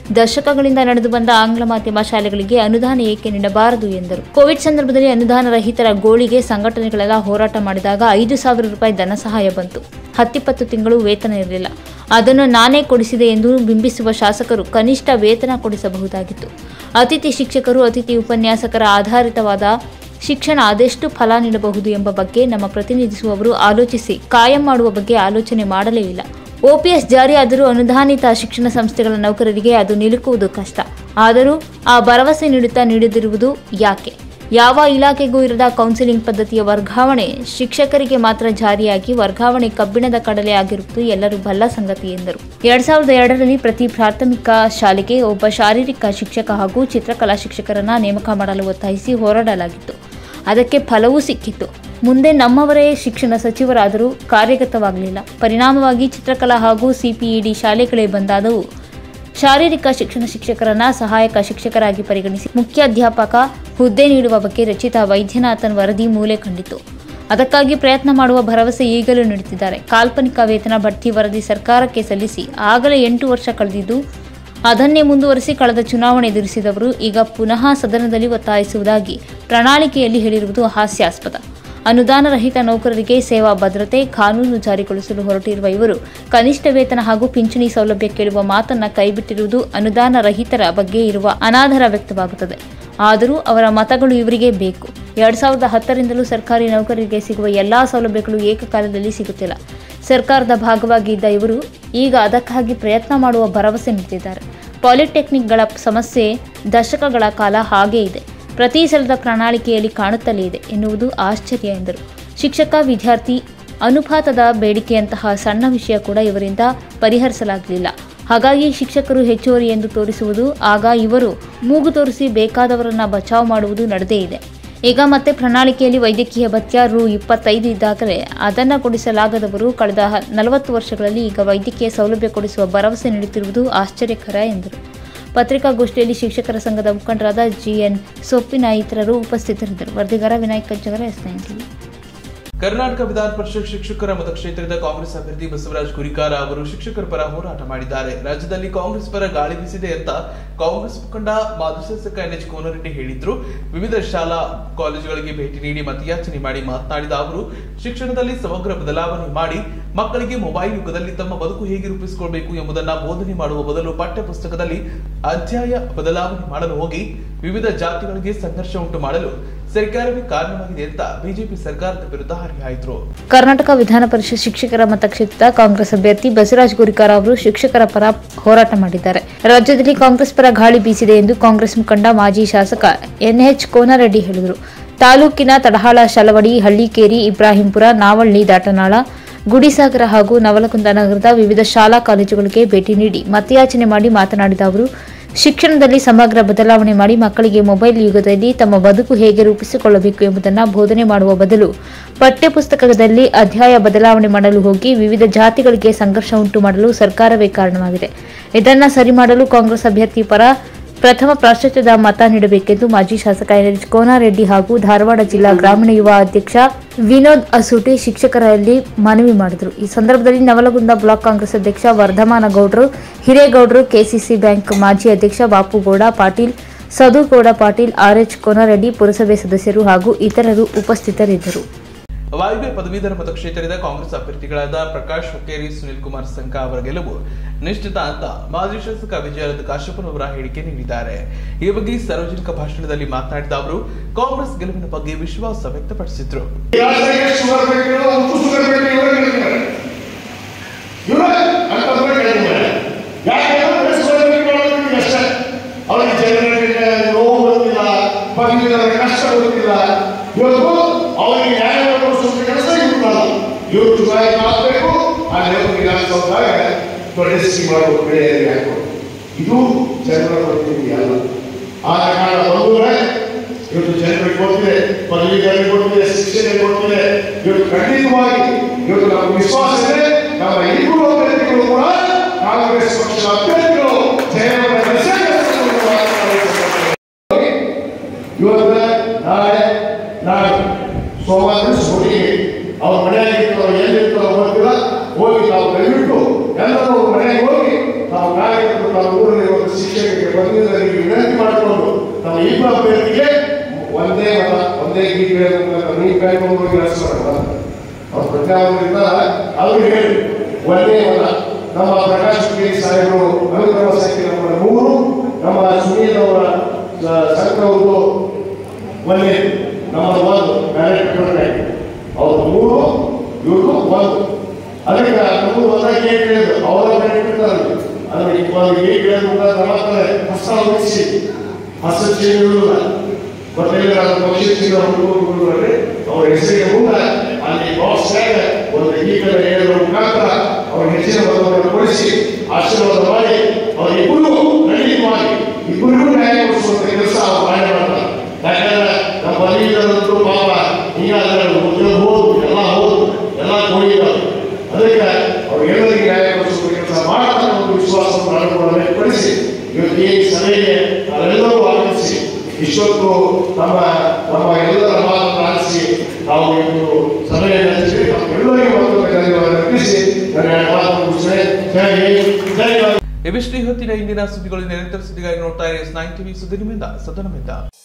ದಶಕಗಳಿಂದ ನಡೆದು ಬಂದ ಆಂಗ್ಲ ಮಾಧ್ಯಮ ಶಾಲೆಗಳಿಗೆ ಅನುದಾನ ಏಕೆ ನೀಡಬಾರದು ಎಂದರು ಕೋವಿಡ್ ಸಂದರ್ಭದಲ್ಲಿ ಅನುದಾನ ರಹಿತರ ಗೋಳಿಗೆ ಸಂಘಟನೆಗಳೆಲ್ಲ ಹೋರಾಟ ಮಾಡಿದಾಗ ಐದು ಸಾವಿರ ರೂಪಾಯಿ ಧನ ಸಹಾಯ ಬಂತು ಹತ್ತಿಪ್ಪತ್ತು ತಿಂಗಳು ವೇತನ ಇರಲಿಲ್ಲ ಅದನ್ನು ನಾನೇ ಕೊಡಿಸಿದೆ ಎಂದು ಬಿಂಬಿಸುವ ಶಾಸಕರು ಕನಿಷ್ಠ ವೇತನ ಕೊಡಿಸಬಹುದಾಗಿತ್ತು ಅತಿಥಿ ಶಿಕ್ಷಕರು ಅತಿಥಿ ಉಪನ್ಯಾಸಕರ ಆಧಾರಿತವಾದ ಶಿಕ್ಷಣ ಅದೆಷ್ಟು ಫಲ ನೀಡಬಹುದು ಎಂಬ ಬಗ್ಗೆ ನಮ್ಮ ಪ್ರತಿನಿಧಿಸುವವರು ಆಲೋಚಿಸಿ ಕಾಯಂ ಮಾಡುವ ಬಗ್ಗೆ ಆಲೋಚನೆ ಮಾಡಲೇ ಇಲ್ಲ ಓಪಿಎಸ್ ಜಾರಿಯಾದರೂ ಅನುದಾನಿತ ಶಿಕ್ಷಣ ಸಂಸ್ಥೆಗಳ ನೌಕರರಿಗೆ ಅದು ನಿಲುಕುವುದು ಕಷ್ಟ ಆದರೂ ಆ ಭರವಸೆ ನೀಡುತ್ತಾ ನೀಡದಿರುವುದು ಯಾಕೆ ಯಾವ ಇಲಾಖೆಗೂ ಇರದ ಕೌನ್ಸಿಲಿಂಗ್ ಪದ್ಧತಿಯ ವರ್ಗಾವಣೆ ಶಿಕ್ಷಕರಿಗೆ ಮಾತ್ರ ಜಾರಿಯಾಗಿ ವರ್ಗಾವಣೆ ಕಬ್ಬಿಣದ ಕಡಲೆ ಆಗಿರುವುದು ಎಲ್ಲರೂ ಬಲ್ಲ ಸಂಗತಿ ಎಂದರು ಎರಡ್ ಸಾವಿರದ ಎರಡರಲ್ಲಿ ಪ್ರತಿ ಪ್ರಾಥಮಿಕ ಶಾಲೆಗೆ ಒಬ್ಬ ಶಾರೀರಿಕ ಶಿಕ್ಷಕ ಹಾಗೂ ಚಿತ್ರಕಲಾ ಶಿಕ್ಷಕರನ್ನ ನೇಮಕ ಮಾಡಲು ಒತ್ತಾಯಿಸಿ ಹೋರಾಡಲಾಗಿತ್ತು ಅದಕ್ಕೆ ಫಲವೂ ಸಿಕ್ಕಿತ್ತು ಮುಂದೆ ನಮ್ಮವರೇ ಶಿಕ್ಷಣ ಸಚಿವರಾದರೂ ಕಾರ್ಯಗತವಾಗಲಿಲ್ಲ ಪರಿಣಾಮವಾಗಿ ಚಿತ್ರಕಲಾ ಹಾಗೂ ಸಿಪಿಇಡಿ ಶಾಲೆಗಳೇ ಬಂದಾದವು ಶಾರೀರಿಕ ಶಿಕ್ಷಣ ಶಿಕ್ಷಕರನ್ನ ಸಹಾಯಕ ಶಿಕ್ಷಕರಾಗಿ ಪರಿಗಣಿಸಿ ಮುಖ್ಯಾಧ್ಯಾಪಕ ಹುದ್ದೆ ನೀಡುವ ಬಗ್ಗೆ ರಚಿತಾ ವೈದ್ಯನಾಥನ್ ವರದಿ ಮೂಲೆ ಕಂಡಿತು ಅದಕ್ಕಾಗಿ ಪ್ರಯತ್ನ ಮಾಡುವ ಭರವಸೆ ಈಗಲೂ ನೀಡುತ್ತಿದ್ದಾರೆ ಕಾಲ್ಪನಿಕ ವೇತನ ಬಡ್ತಿ ವರದಿ ಸರ್ಕಾರಕ್ಕೆ ಸಲ್ಲಿಸಿ ಆಗಲೇ ಎಂಟು ವರ್ಷ ಕಳೆದಿದ್ದು ಅದನ್ನೇ ಮುಂದುವರಿಸಿ ಕಳೆದ ಚುನಾವಣೆ ಎದುರಿಸಿದವರು ಈಗ ಪುನಃ ಸದನದಲ್ಲಿ ಒತ್ತಾಯಿಸುವುದಾಗಿ ಪ್ರಣಾಳಿಕೆಯಲ್ಲಿ ಹೇಳಿರುವುದು ಹಾಸ್ಯಾಸ್ಪದ ಅನುದಾನ ರಹಿತ ನೌಕರರಿಗೆ ಸೇವಾ ಭದ್ರತೆ ಕಾನೂನು ಜಾರಿಗೊಳಿಸಲು ಹೊರಟಿರುವ ಇವರು ಕನಿಷ್ಠ ವೇತನ ಹಾಗೂ ಪಿಂಚಣಿ ಸೌಲಭ್ಯ ಕೇಳುವ ಮಾತನ್ನ ಕೈಬಿಟ್ಟಿರುವುದು ಅನುದಾನ ರಹಿತರ ಬಗ್ಗೆ ಇರುವ ಅನಾದರ ವ್ಯಕ್ತವಾಗುತ್ತದೆ ಆದರೂ ಅವರ ಮತಗಳು ಇವರಿಗೆ ಬೇಕು ಎರಡ್ ಸಾವಿರದ ಹತ್ತರಿಂದಲೂ ಸರ್ಕಾರಿ ನೌಕರರಿಗೆ ಸಿಗುವ ಎಲ್ಲಾ ಸೌಲಭ್ಯಗಳು ಏಕಕಾಲದಲ್ಲಿ ಸಿಗುತ್ತಿಲ್ಲ ಸರ್ಕಾರದ ಭಾಗವಾಗಿ ಇದ್ದ ಇವರು ಈಗ ಅದಕ್ಕಾಗಿ ಪ್ರಯತ್ನ ಮಾಡುವ ಭರವಸೆ ನೀಡುತ್ತಿದ್ದಾರೆ ಪಾಲಿಟೆಕ್ನಿಕ್ಗಳ ಸಮಸ್ಯೆ ದಶಕಗಳ ಕಾಲ ಹಾಗೇ ಇದೆ ಪ್ರತಿ ಸಲದ ಪ್ರಣಾಳಿಕೆಯಲ್ಲಿ ಕಾಣುತ್ತಲೇ ಇದೆ ಎನ್ನುವುದು ಆಶ್ಚರ್ಯ ಎಂದರು ಶಿಕ್ಷಕ ವಿದ್ಯಾರ್ಥಿ ಅನುಪಾತದ ಬೇಡಿಕೆಯಂತಹ ಸಣ್ಣ ವಿಷಯ ಕೂಡ ಇವರಿಂದ ಪರಿಹರಿಸಲಾಗಲಿಲ್ಲ ಹಾಗಾಗಿ ಶಿಕ್ಷಕರು ಹೆಚ್ಚುವರಿ ಎಂದು ತೋರಿಸುವುದು ಆಗ ಇವರು ಮೂಗು ತೋರಿಸಿ ಬೇಕಾದವರನ್ನ ಬಚಾವ್ ಮಾಡುವುದು ನಡೆದೇ ಇದೆ ಈಗ ಮತ್ತೆ ಪ್ರಣಾಳಿಕೆಯಲ್ಲಿ ವೈದ್ಯಕೀಯ ಭತ್ಯ ರು ಇಪ್ಪತ್ತೈದು ಇದ್ದಾಗಲೇ ಅದನ್ನು ಕೊಡಿಸಲಾಗದವರು ಕಳೆದ ಹ- ನಲವತ್ತು ವರ್ಷಗಳಲ್ಲಿ ಈಗ ವೈದ್ಯಕೀಯ ಸೌಲಭ್ಯ ಕೊಡಿಸುವ ಭರವಸೆ ನೀಡುತ್ತಿರುವುದು ಆಶ್ಚರ್ಯಕರ ಎಂದರು ಪತ್ರಿಕಾಗೋಷ್ಠಿಯಲ್ಲಿ ಶಿಕ್ಷಕರ ಸಂಘದ ಮುಖಂಡರಾದ ಜಿಎನ್ ಸೊಪ್ಪಿನ ಇತರರು ಉಪಸ್ಥಿತರಿದ್ದರು ವರದಿಗಾರ Vinayak Kajjagar S nine TV Karnataka Vidhana Parishat ಶಿಕ್ಷಕರ ಮತಕ್ಷೇತ್ರದ ಕಾಂಗ್ರೆಸ್ ಅಭ್ಯರ್ಥಿ ಬಸವರಾಜ್ ಗುರಿಕಾರ ಅವರು ಶಿಕ್ಷಕರ ಪರ ಹೋರಾಟ ಮಾಡಿದ್ದಾರೆ ರಾಜ್ಯದಲ್ಲಿ ಕಾಂಗ್ರೆಸ್ ಪರ ಗಾಳಿ ಬೀಸಿದೆ ಅಂತ ಕಾಂಗ್ರೆಸ್ ಮುಖಂಡ ಮಾಜಿ ಶಾಸಕ ಎನ್ ಎಚ್ ಕೋನರೆಡ್ಡಿ ಹೇಳಿದ್ರು ವಿವಿಧ ಶಾಲಾ ಕಾಲೇಜುಗಳಿಗೆ ಭೇಟಿ ನೀಡಿ ಮತಯಾಚನೆ ಮಾಡಿ ಮಾತನಾಡಿದ ಅವರು ಶಿಕ್ಷಣದಲ್ಲಿ ಸಮಗ್ರ ಬದಲಾವಣೆ ಮಾಡಿ ಮಕ್ಕಳಿಗೆ ಮೊಬೈಲ್ ಯುಗದಲ್ಲಿ ತಮ್ಮ ಬದುಕು ಹೇಗೆ ರೂಪಿಸಿಕೊಳ್ಬೇಕು ಎಂಬುದನ್ನ ಬೋಧನೆ ಮಾಡುವ ಬದಲು ಪಠ್ಯ ಪುಸ್ತಕದಲ್ಲಿ ಅಧ್ಯಾಯ ಬದಲಾವಣೆ ಮಾಡಲು ಹೋಗಿ ವಿವಿಧ ಜಾತಿಗಳಿಗೆ ಸಂಘರ್ಷ ಉಂಟು ಮಾಡಲು ಸರ್ಕಾರವೇ ಕಾರಣವಾಗಿದೆ ಅಂತ ಬಿಜೆಪಿ ಸರ್ಕಾರದ ವಿರುದ್ಧ ಹರಿಹಾಯ್ದರು ಕರ್ನಾಟಕ ವಿಧಾನ ಪರಿಷತ್ ಶಿಕ್ಷಕರ ಮತಕ್ಷೇತ್ರದ ಕಾಂಗ್ರೆಸ್ ಅಭ್ಯರ್ಥಿ ಬಸವರಾಜ್ ಗುರಿಕಾರ ಅವರು ಶಿಕ್ಷಕರ ಪರ ಹೋರಾಟ ಮಾಡಿದ್ದಾರೆ ರಾಜ್ಯದಲ್ಲಿ ಕಾಂಗ್ರೆಸ್ ಪರ ಗಾಳಿ ಬೀಸಿದೆ ಎಂದು ಕಾಂಗ್ರೆಸ್ ಮುಖಂಡ ಮಾಜಿ ಶಾಸಕ ಎನ್ಎಚ್ ಕೋನರೆಡ್ಡಿ ಹೇಳಿದರು ತಾಲೂಕಿನ ತಡಹಾಳ ಶಲವಡಿ ಹಳ್ಳಿಕೇರಿ ಇಬ್ರಾಹಿಂಪುರ ನಾವಳ್ಳಿ ದಾಟನಾಳ ಗುಡಿಸಾಗರ ಹಾಗೂ ನವಲಗುಂದ ನಗರದ ವಿವಿಧ ಶಾಲಾ ಕಾಲೇಜುಗಳಿಗೆ ಭೇಟಿ ನೀಡಿ ಮತಯಾಚನೆ ಮಾಡಿ ಮಾತನಾಡಿದ ಅವರು ಶಿಕ್ಷಣದಲ್ಲಿ ಸಮಗ್ರ ಬದಲಾವಣೆ ಮಾಡಿ ಮಕ್ಕಳಿಗೆ ಮೊಬೈಲ್ ಯುಗದಲ್ಲಿ ತಮ್ಮ ಬದುಕು ಹೇಗೆ ರೂಪಿಸಿಕೊಳ್ಳಬೇಕು ಎಂಬುದನ್ನು ಬೋಧನೆ ಮಾಡುವ ಬದಲು ಪಠ್ಯಪುಸ್ತಕದಲ್ಲಿ ಅಧ್ಯಾಯ ಬದಲಾವಣೆ ಮಾಡಲು ಹೋಗಿ ವಿವಿಧ ಜಾತಿಗಳಿಗೆ ಸಂಘರ್ಷ ಉಂಟು ಮಾಡಲು ಸರ್ಕಾರವೇ ಕಾರಣವಾಗಿದೆ ಇದನ್ನು ಸರಿ ಮಾಡಲು ಕಾಂಗ್ರೆಸ್ ಅಭ್ಯರ್ಥಿ ಪರ ಪ್ರಥಮ ಪ್ರಾಶಸ್ತ್ಯದ ಮತ ನೀಡಬೇಕೆಂದು ಮಾಜಿ ಶಾಸಕ ಎನ್ ಎಚ್ ಕೋನಾರೆಡ್ಡಿ ಹಾಗೂ ಧಾರವಾಡ ಜಿಲ್ಲಾ ಗ್ರಾಮೀಣ ಯುವ ಅಧ್ಯಕ್ಷ ವಿನೋದ್ ಅಸೂಟಿ ಶಿಕ್ಷಕರಲ್ಲಿ ಮನವಿ ಮಾಡಿದರು ಈ ಸಂದರ್ಭದಲ್ಲಿ ನವಲಗುಂದ ಬ್ಲಾಕ್ ಕಾಂಗ್ರೆಸ್ ಅಧ್ಯಕ್ಷ ವರ್ಧಮಾನ ಗೌಡ್ರು ಹಿರೇಗೌಡರು ಕೆಸಿಸಿ ಬ್ಯಾಂಕ್ ಮಾಜಿ ಅಧ್ಯಕ್ಷ ಬಾಪುಗೌಡ ಪಾಟೀಲ್ ಸದುಗೌಡ ಪಾಟೀಲ್ ಆರ್ಎಚ್ ಕೋನಾರೆಡ್ಡಿ ಪುರಸಭೆ ಸದಸ್ಯರು ಹಾಗೂ ಇತರರು ಉಪಸ್ಥಿತರಿದ್ದರು ವಾಯುವ್ಯ ಪದವೀಧರ ಮತಕ್ಷೇತ್ರದ ಕಾಂಗ್ರೆಸ್ ಅಭ್ಯರ್ಥಿಗಳಾದ ಪ್ರಕಾಶ್ ಹುಕ್ಕೇರಿ ಸುನಿಲ್ ಕುಮಾರ್ ಸಂಕ ಅವರ ಗೆಲುವು ನಿಶ್ಚಿತ ಅಂತ ಮಾಜಿ ಶಾಸಕ ವಿಜಯರಥ ಕಾಶ್ಯಪನವರ ಹೇಳಿಕೆ ನೀಡಿದ್ದಾರೆ ಈ ಬಗ್ಗೆ ಸಾರ್ವಜನಿಕ ಭಾಷಣದಲ್ಲಿ ಮಾತನಾಡಿದ ಅವರು ಕಾಂಗ್ರೆಸ್ ಗೆಲುವಿನ ಬಗ್ಗೆ ವಿಶ್ವಾಸ ವ್ಯಕ್ತಪಡಿಸಿದ್ರು ಶುಗರ್ ಬೇಕಿರೋ ಉಪ್ಪು ಶುಗರ್ ಬೇಕಿರೋ ಇವರೇ ಗೆಲ್ತಿದ್ದಾರೆ ಇವರೇ ಅಂತಂದ್ರೆ ಗೆಲ್ತಿದ್ದಾರೆ ಯಾಕೆಂದ್ರೆ ಶುಗರ್ ಬೇಕಿರೋದು ಅಷ್ಟೇ ಅವರಿಗೆ ಜನರಿಗೆ ನೋವು ಗೊತ್ತಿಲ್ಲ ಬಂದಿದ್ದವರ ಕಷ್ಟ ಗೊತ್ತಿಲ್ಲ ಇವತ್ತು ಅವರಿಗೆ ನ್ಯಾಯ ಕೊಡಿಸುವ ಕೆಲಸ ಇವ್ರು ಇವರು ಚುನಾವಣೆ ಮಾಡಬೇಕು ಆ ನೆಲವು ವಿಧಾನಸೌಧದಾಗ ದೊಡ್ಡ ಸ್ಕೀಮ್ ಮಾಡಬೇಕು ಬೆಳೆಯಲ್ಲಿ ಹಾಕೋದು ಇದು ಜನರ ಪ್ರತಿನಿಧಿ ಅಲ್ಲ ಆದ ಕಾರಣ ಬಂಧುಗಳೇ ಇವತ್ತು ಜನರಿಗೆ ಗೊತ್ತಿದೆ ಪದವೀಧರಿಗೆ ಗೊತ್ತಿದೆ ಶಿಕ್ಷಣ ಗೊತ್ತಿದೆ ಇವತ್ತು ಖಂಡಿತವಾಗಿ ಇವತ್ತು ನಮ್ಮ ವಿಶ್ವಾಸ ಇದೆ ನಮ್ಮ ಇಬ್ಬರು ಅಭ್ಯರ್ಥಿಗಳು ಕೂಡ ಕಾಂಗ್ರೆಸ್ ಪಕ್ಷದ ಅಭ್ಯರ್ಥಿಗಳು ಜಯವನ್ನು ಗಳಿಸೇ ಗಳಿಸಬೇಕು ಅಂತ ಮಾತನಾಡುತ್ತಿದ್ದಾರೆ. ಇವತ್ತು ನಾಳೆ ನಾಳೆ ಸೋಮವಾರ ಸೋಟಿಗೆ ಅವ್ರ ಮನೆಯಾಗಿರ್ತಾರೋ ಎಲ್ಲಿರ್ತಾರೋ ಗೊತ್ತಿಲ್ಲ ಹೋಗಿ ತಾವು ದಯವಿಟ್ಟು ಎಲ್ಲರೂ ಅವ್ರ ಮನೆಗೆ ಹೋಗಿ ತಾವು ಕಾರ್ಯಕರ್ತರು ತಾವು ಊರಲ್ಲಿ ಒಂದು ಶಿಕ್ಷಕ ಒಂದೇ ವರ ನಮ್ಮ ಪ್ರಕಾಶ್ ಹುಕ್ಕೇರಿ ಸಾಹೇಬರು ಅನುಕ್ರಮ ಸಂಖ್ಯೆ ನಂಬರ್ ಮೂರು ನಮ್ಮ ಸುನೀಲ್ ಅವರ ಸಂಘವ್ರದ್ದು ಒಂದೇ ನಂಬರ್ ಒಂದು ಡೈರೆಕ್ಟ್ ಅವ್ರು ಮೂರು ಇವ್ರದ್ದು ಒಂದು ಅದಕ್ಕೆ ನಮ್ದು ಒಂದಾಗಿ ಏನ್ ಹೇಳಿದ್ರು ಅವರ ಇಟ್ಟಿರ್ತಾರೆ ಅಂದ್ರೆ ಈಗ ಒಂದು ಏನ್ ಹೇಳಿದ್ರು ನಮ್ಮತ್ತಾರೆ ಹೊಸ ಉಳಿಸಿ ಹೊಸ ಚೀನಿಲ್ಲ ಗೊತ್ತಿಲ್ಲ ಪಕ್ಷಿಯ ಹುಡುಗರಲ್ಲಿ ಅವ್ರ ಹೆಸರಿಗೆ ಮುಂದೆ ಅಲ್ಲಿ ಬಾಕ್ಸ್ ಒಂದು ಗೀತದ ಹೇಳುವ ಮುಖಾಂತರ ಅವ್ರ ಹೆಚ್ಚಿನ ಮತವನ್ನು ಕೊಡಿಸಿ ಆಶೀರ್ವಾದ ಮಾಡಿ ಅವರಿಬ್ಬರಿಗೂ ಖಂಡಿತವಾಗಿ ಇಬ್ಬರಿಗೂ ನ್ಯಾಯ ಕೊಡಿಸುವಂತ ಕೆಲಸ ಅವ್ರು ಮಾಡಿ ಮಾಡ್ತಾರೆ ಯಾಕಂದ್ರೆ ನಮ್ಮ ಬಲಿದಂತೂ ಪಾಪ ಹೀಗಾದ್ರೆ ಉದ್ಯೋಗ ಹೋದು ಎಲ್ಲ ಹೋದು ಎಲ್ಲ ಹೋಗಿದ್ದಾರೆ ಅದಕ್ಕೆ ಅವ್ರಿಗೆಲ್ಲರಿಗೆ ನ್ಯಾಯ ಕೊಡಿಸುವ ಕೆಲಸ ಮಾಡ್ತಾರೆ ಒಂದು ವಿಶ್ವಾಸವನ್ನು ಮಾಡಿಕೊಳ್ಳಲು ವ್ಯಕ್ತಪಡಿಸಿ ಇವತ್ತು ಈ ಸಭೆಗೆ ನಾವೆಲ್ಲರೂ ಆಗಮಿಸಿ ಇಷ್ಟೊತ್ತು ನಮ್ಮ ನಮ್ಮ ಎಲ್ಲರ ಮಾತನ್ನು ಆಲಿಸಿ ನಾವು ಇವತ್ತು ಸಭೆಯನ್ನು ನಡೆಸಿ ನಮ್ಮೆಲ್ಲರಿಗೂ ಮತ್ತೊಮ್ಮೆ ಧನ್ಯವಾದ ಅರ್ಪಿಸಿ ನನ್ನ ಮಾತನ್ನು ಮುಗಿಸ್ತೇನೆ ಜೈ ಹಿಂದ್ ಜೈ ಭಾರತ್. ಇವಿಷ್ಟು ಇವತ್ತಿನ ಇಂದಿನ ಸುದ್ದಿಗಳು ನಿರಂತರ ಸುದ್ದಿಗಾಗಿ ನೋಡ್ತಾ ಇರಿ ನೈನ್ ಟಿವಿ ಸುದ್ದಿ ನಿಮ್ಮಿಂದ ಸದನಮಿಂದ